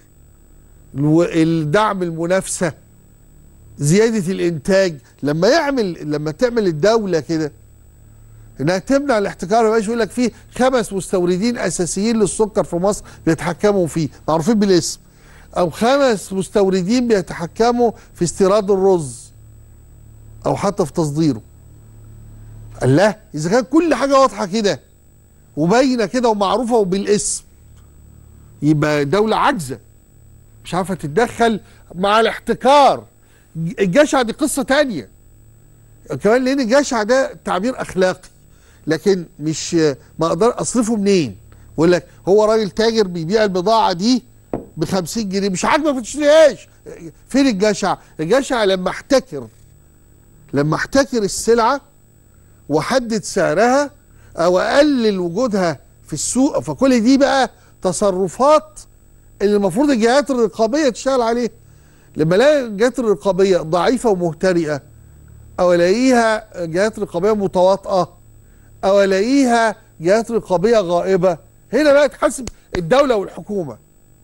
الدعم المنافسه زياده الانتاج لما يعمل لما تعمل الدوله كده انها تمنع الاحتكار ما يبقاش يقول لك في خمس مستوردين اساسيين للسكر في مصر بيتحكموا فيه معروفين بالاسم او خمس مستوردين بيتحكموا في استيراد الرز او حتى في تصديره قال لا اذا كان كل حاجه واضحه كده وباينه كده ومعروفه وبالاسم يبقى دوله عاجزه مش عارفه تتدخل مع الاحتكار الجشع دي قصه تانية كمان لان الجشع ده تعبير اخلاقي لكن مش ما اقدر اصرفه منين يقول لك هو راجل تاجر بيبيع البضاعه دي ب 50 جنيه مش عاجبك ما تشتريهاش فين الجشع الجشع لما احتكر لما احتكر السلعه واحدد سعرها او اقلل وجودها في السوق فكل دي بقى تصرفات اللي المفروض الجهات الرقابيه تشتغل عليها لما الاقي الجهات الرقابيه ضعيفه ومهترئه او الاقيها جهات رقابيه متواطئه او الاقيها جهات رقابيه غائبه هنا بقى تحاسب الدوله والحكومه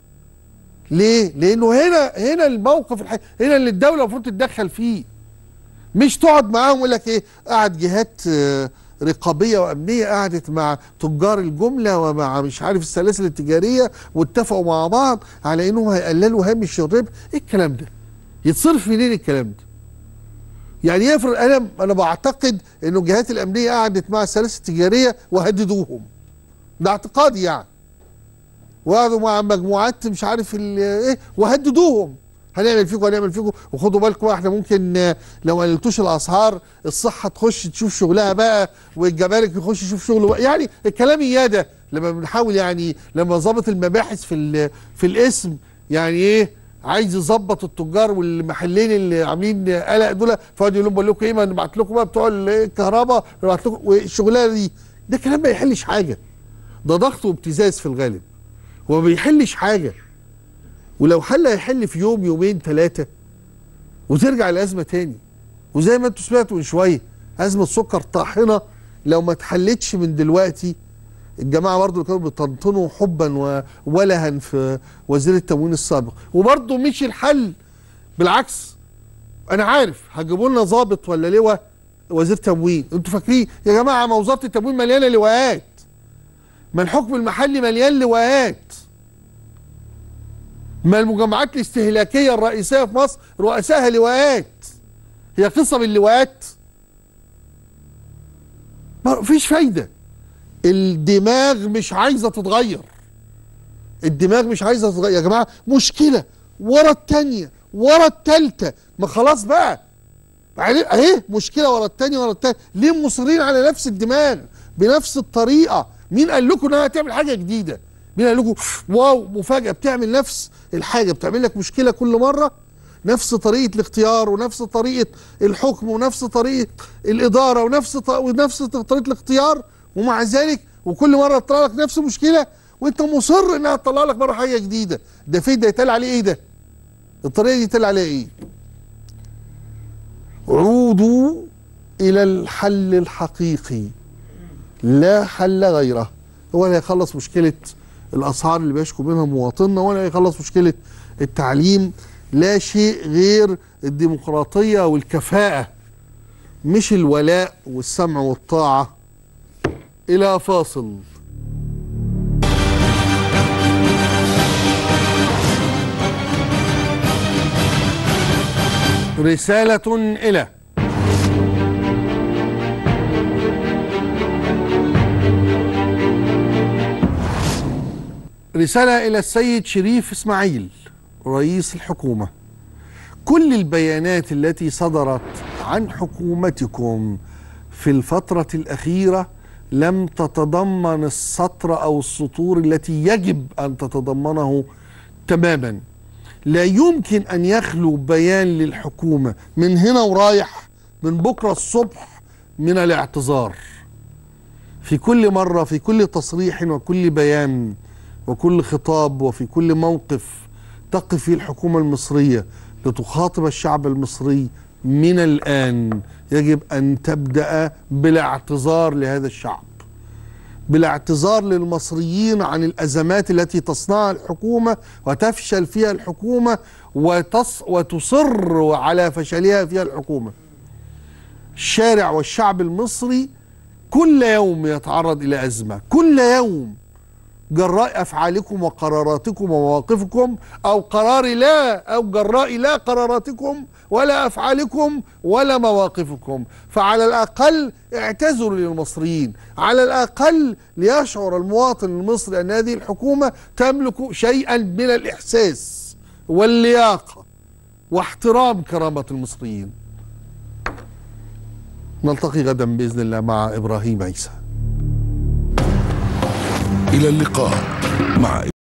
ليه؟ لانه هنا هنا الموقف الحقيقي هنا اللي الدوله المفروض تتدخل فيه مش تقعد معاهم يقول لك ايه قعد جهات آه رقابيه وامنيه قعدت مع تجار الجمله ومع مش عارف السلاسل التجاريه واتفقوا مع بعض على انهم هيقللوا هامش الربح ايه الكلام ده؟ يتصرف منين الكلام ده؟ يعني يفرض انا انا بعتقد انه الجهات الامنيه قعدت مع السلاسل التجاريه وهددوهم ده اعتقادي يعني وقعدوا مع مجموعات مش عارف ايه وهددوهم هنعمل فيكم هنعمل فيكم وخدوا بالكم احنا ممكن لو ما قلتوش الاسعار الصحه تخش تشوف شغلها بقى والجمارك يخش يشوف شغله بقى يعني الكلام اياده لما بنحاول يعني لما ظابط المباحث في في الاسم يعني ايه عايز يظبط التجار والمحلين اللي عاملين قلق دول فقعد يقول لهم بقول لكم ايه ما نبعت لكم بقى بتوع الكهرباء نبعت لكم والشغلانه دي ده كلام ما يحلش حاجه ده ضغط وابتزاز في الغالب هو ما بيحلش حاجه ولو حل هيحل في يوم يومين ثلاثة وترجع الأزمة تاني وزي ما انتوا سمعتوا من شوية أزمة سكر طاحنة لو ما اتحلتش من دلوقتي الجماعة برضه كانوا بيطنطنوا حبا وولها في وزير التموين السابق وبرضه مش الحل بالعكس أنا عارف هتجيبوا لنا ظابط ولا لواء وزير تموين انتوا فاكرين يا جماعة ما وزارة التموين مليانة لواءات ما الحكم المحلي مليان لواءات ما المجمعات الاستهلاكيه الرئيسيه في مصر رؤسائها لواءات هي قصه باللواءات ما فيش فايده الدماغ مش عايزه تتغير الدماغ مش عايزه تتغير يا جماعه مشكله ورا الثانيه ورا الثالثه ما خلاص بقى اهي مشكله ورا الثانيه ورا الثانيه ليه مصرين على نفس الدماغ بنفس الطريقه مين قال لكم انها هتعمل حاجه جديده مين قال لكم واو مفاجاه بتعمل نفس الحاجه بتعمل لك مشكله كل مره نفس طريقه الاختيار ونفس طريقه الحكم ونفس طريقه الاداره ونفس ط... ونفس طريقه الاختيار ومع ذلك وكل مره تطلع لك نفس المشكله وانت مصر انها تطلع لك مره حاجه جديده ده فين ده يتقال عليه ايه ده الطريقه دي يتقال عليها ايه عودوا الى الحل الحقيقي لا حل غيره هو لا يخلص مشكله الاسعار اللي بيشكو منها مواطننا ولا يخلص مشكله التعليم لا شيء غير الديمقراطيه والكفاءه مش الولاء والسمع والطاعه الى فاصل رساله الى رسالة إلى السيد شريف إسماعيل رئيس الحكومة كل البيانات التي صدرت عن حكومتكم في الفترة الأخيرة لم تتضمن السطر أو السطور التي يجب أن تتضمنه تماما لا يمكن أن يخلو بيان للحكومة من هنا ورايح من بكرة الصبح من الاعتذار في كل مرة في كل تصريح وكل بيان وكل خطاب وفي كل موقف تقف فيه الحكومة المصرية لتخاطب الشعب المصري من الآن يجب أن تبدأ بالاعتذار لهذا الشعب بالاعتذار للمصريين عن الأزمات التي تصنعها الحكومة وتفشل فيها الحكومة وتص وتصر على فشلها فيها الحكومة الشارع والشعب المصري كل يوم يتعرض إلى أزمة كل يوم جراء افعالكم وقراراتكم ومواقفكم او قرار لا او جراء لا قراراتكم ولا افعالكم ولا مواقفكم فعلى الاقل اعتذروا للمصريين على الاقل ليشعر المواطن المصري ان هذه الحكومه تملك شيئا من الاحساس واللياقه واحترام كرامه المصريين نلتقي غدا باذن الله مع ابراهيم عيسى إلى اللقاء مع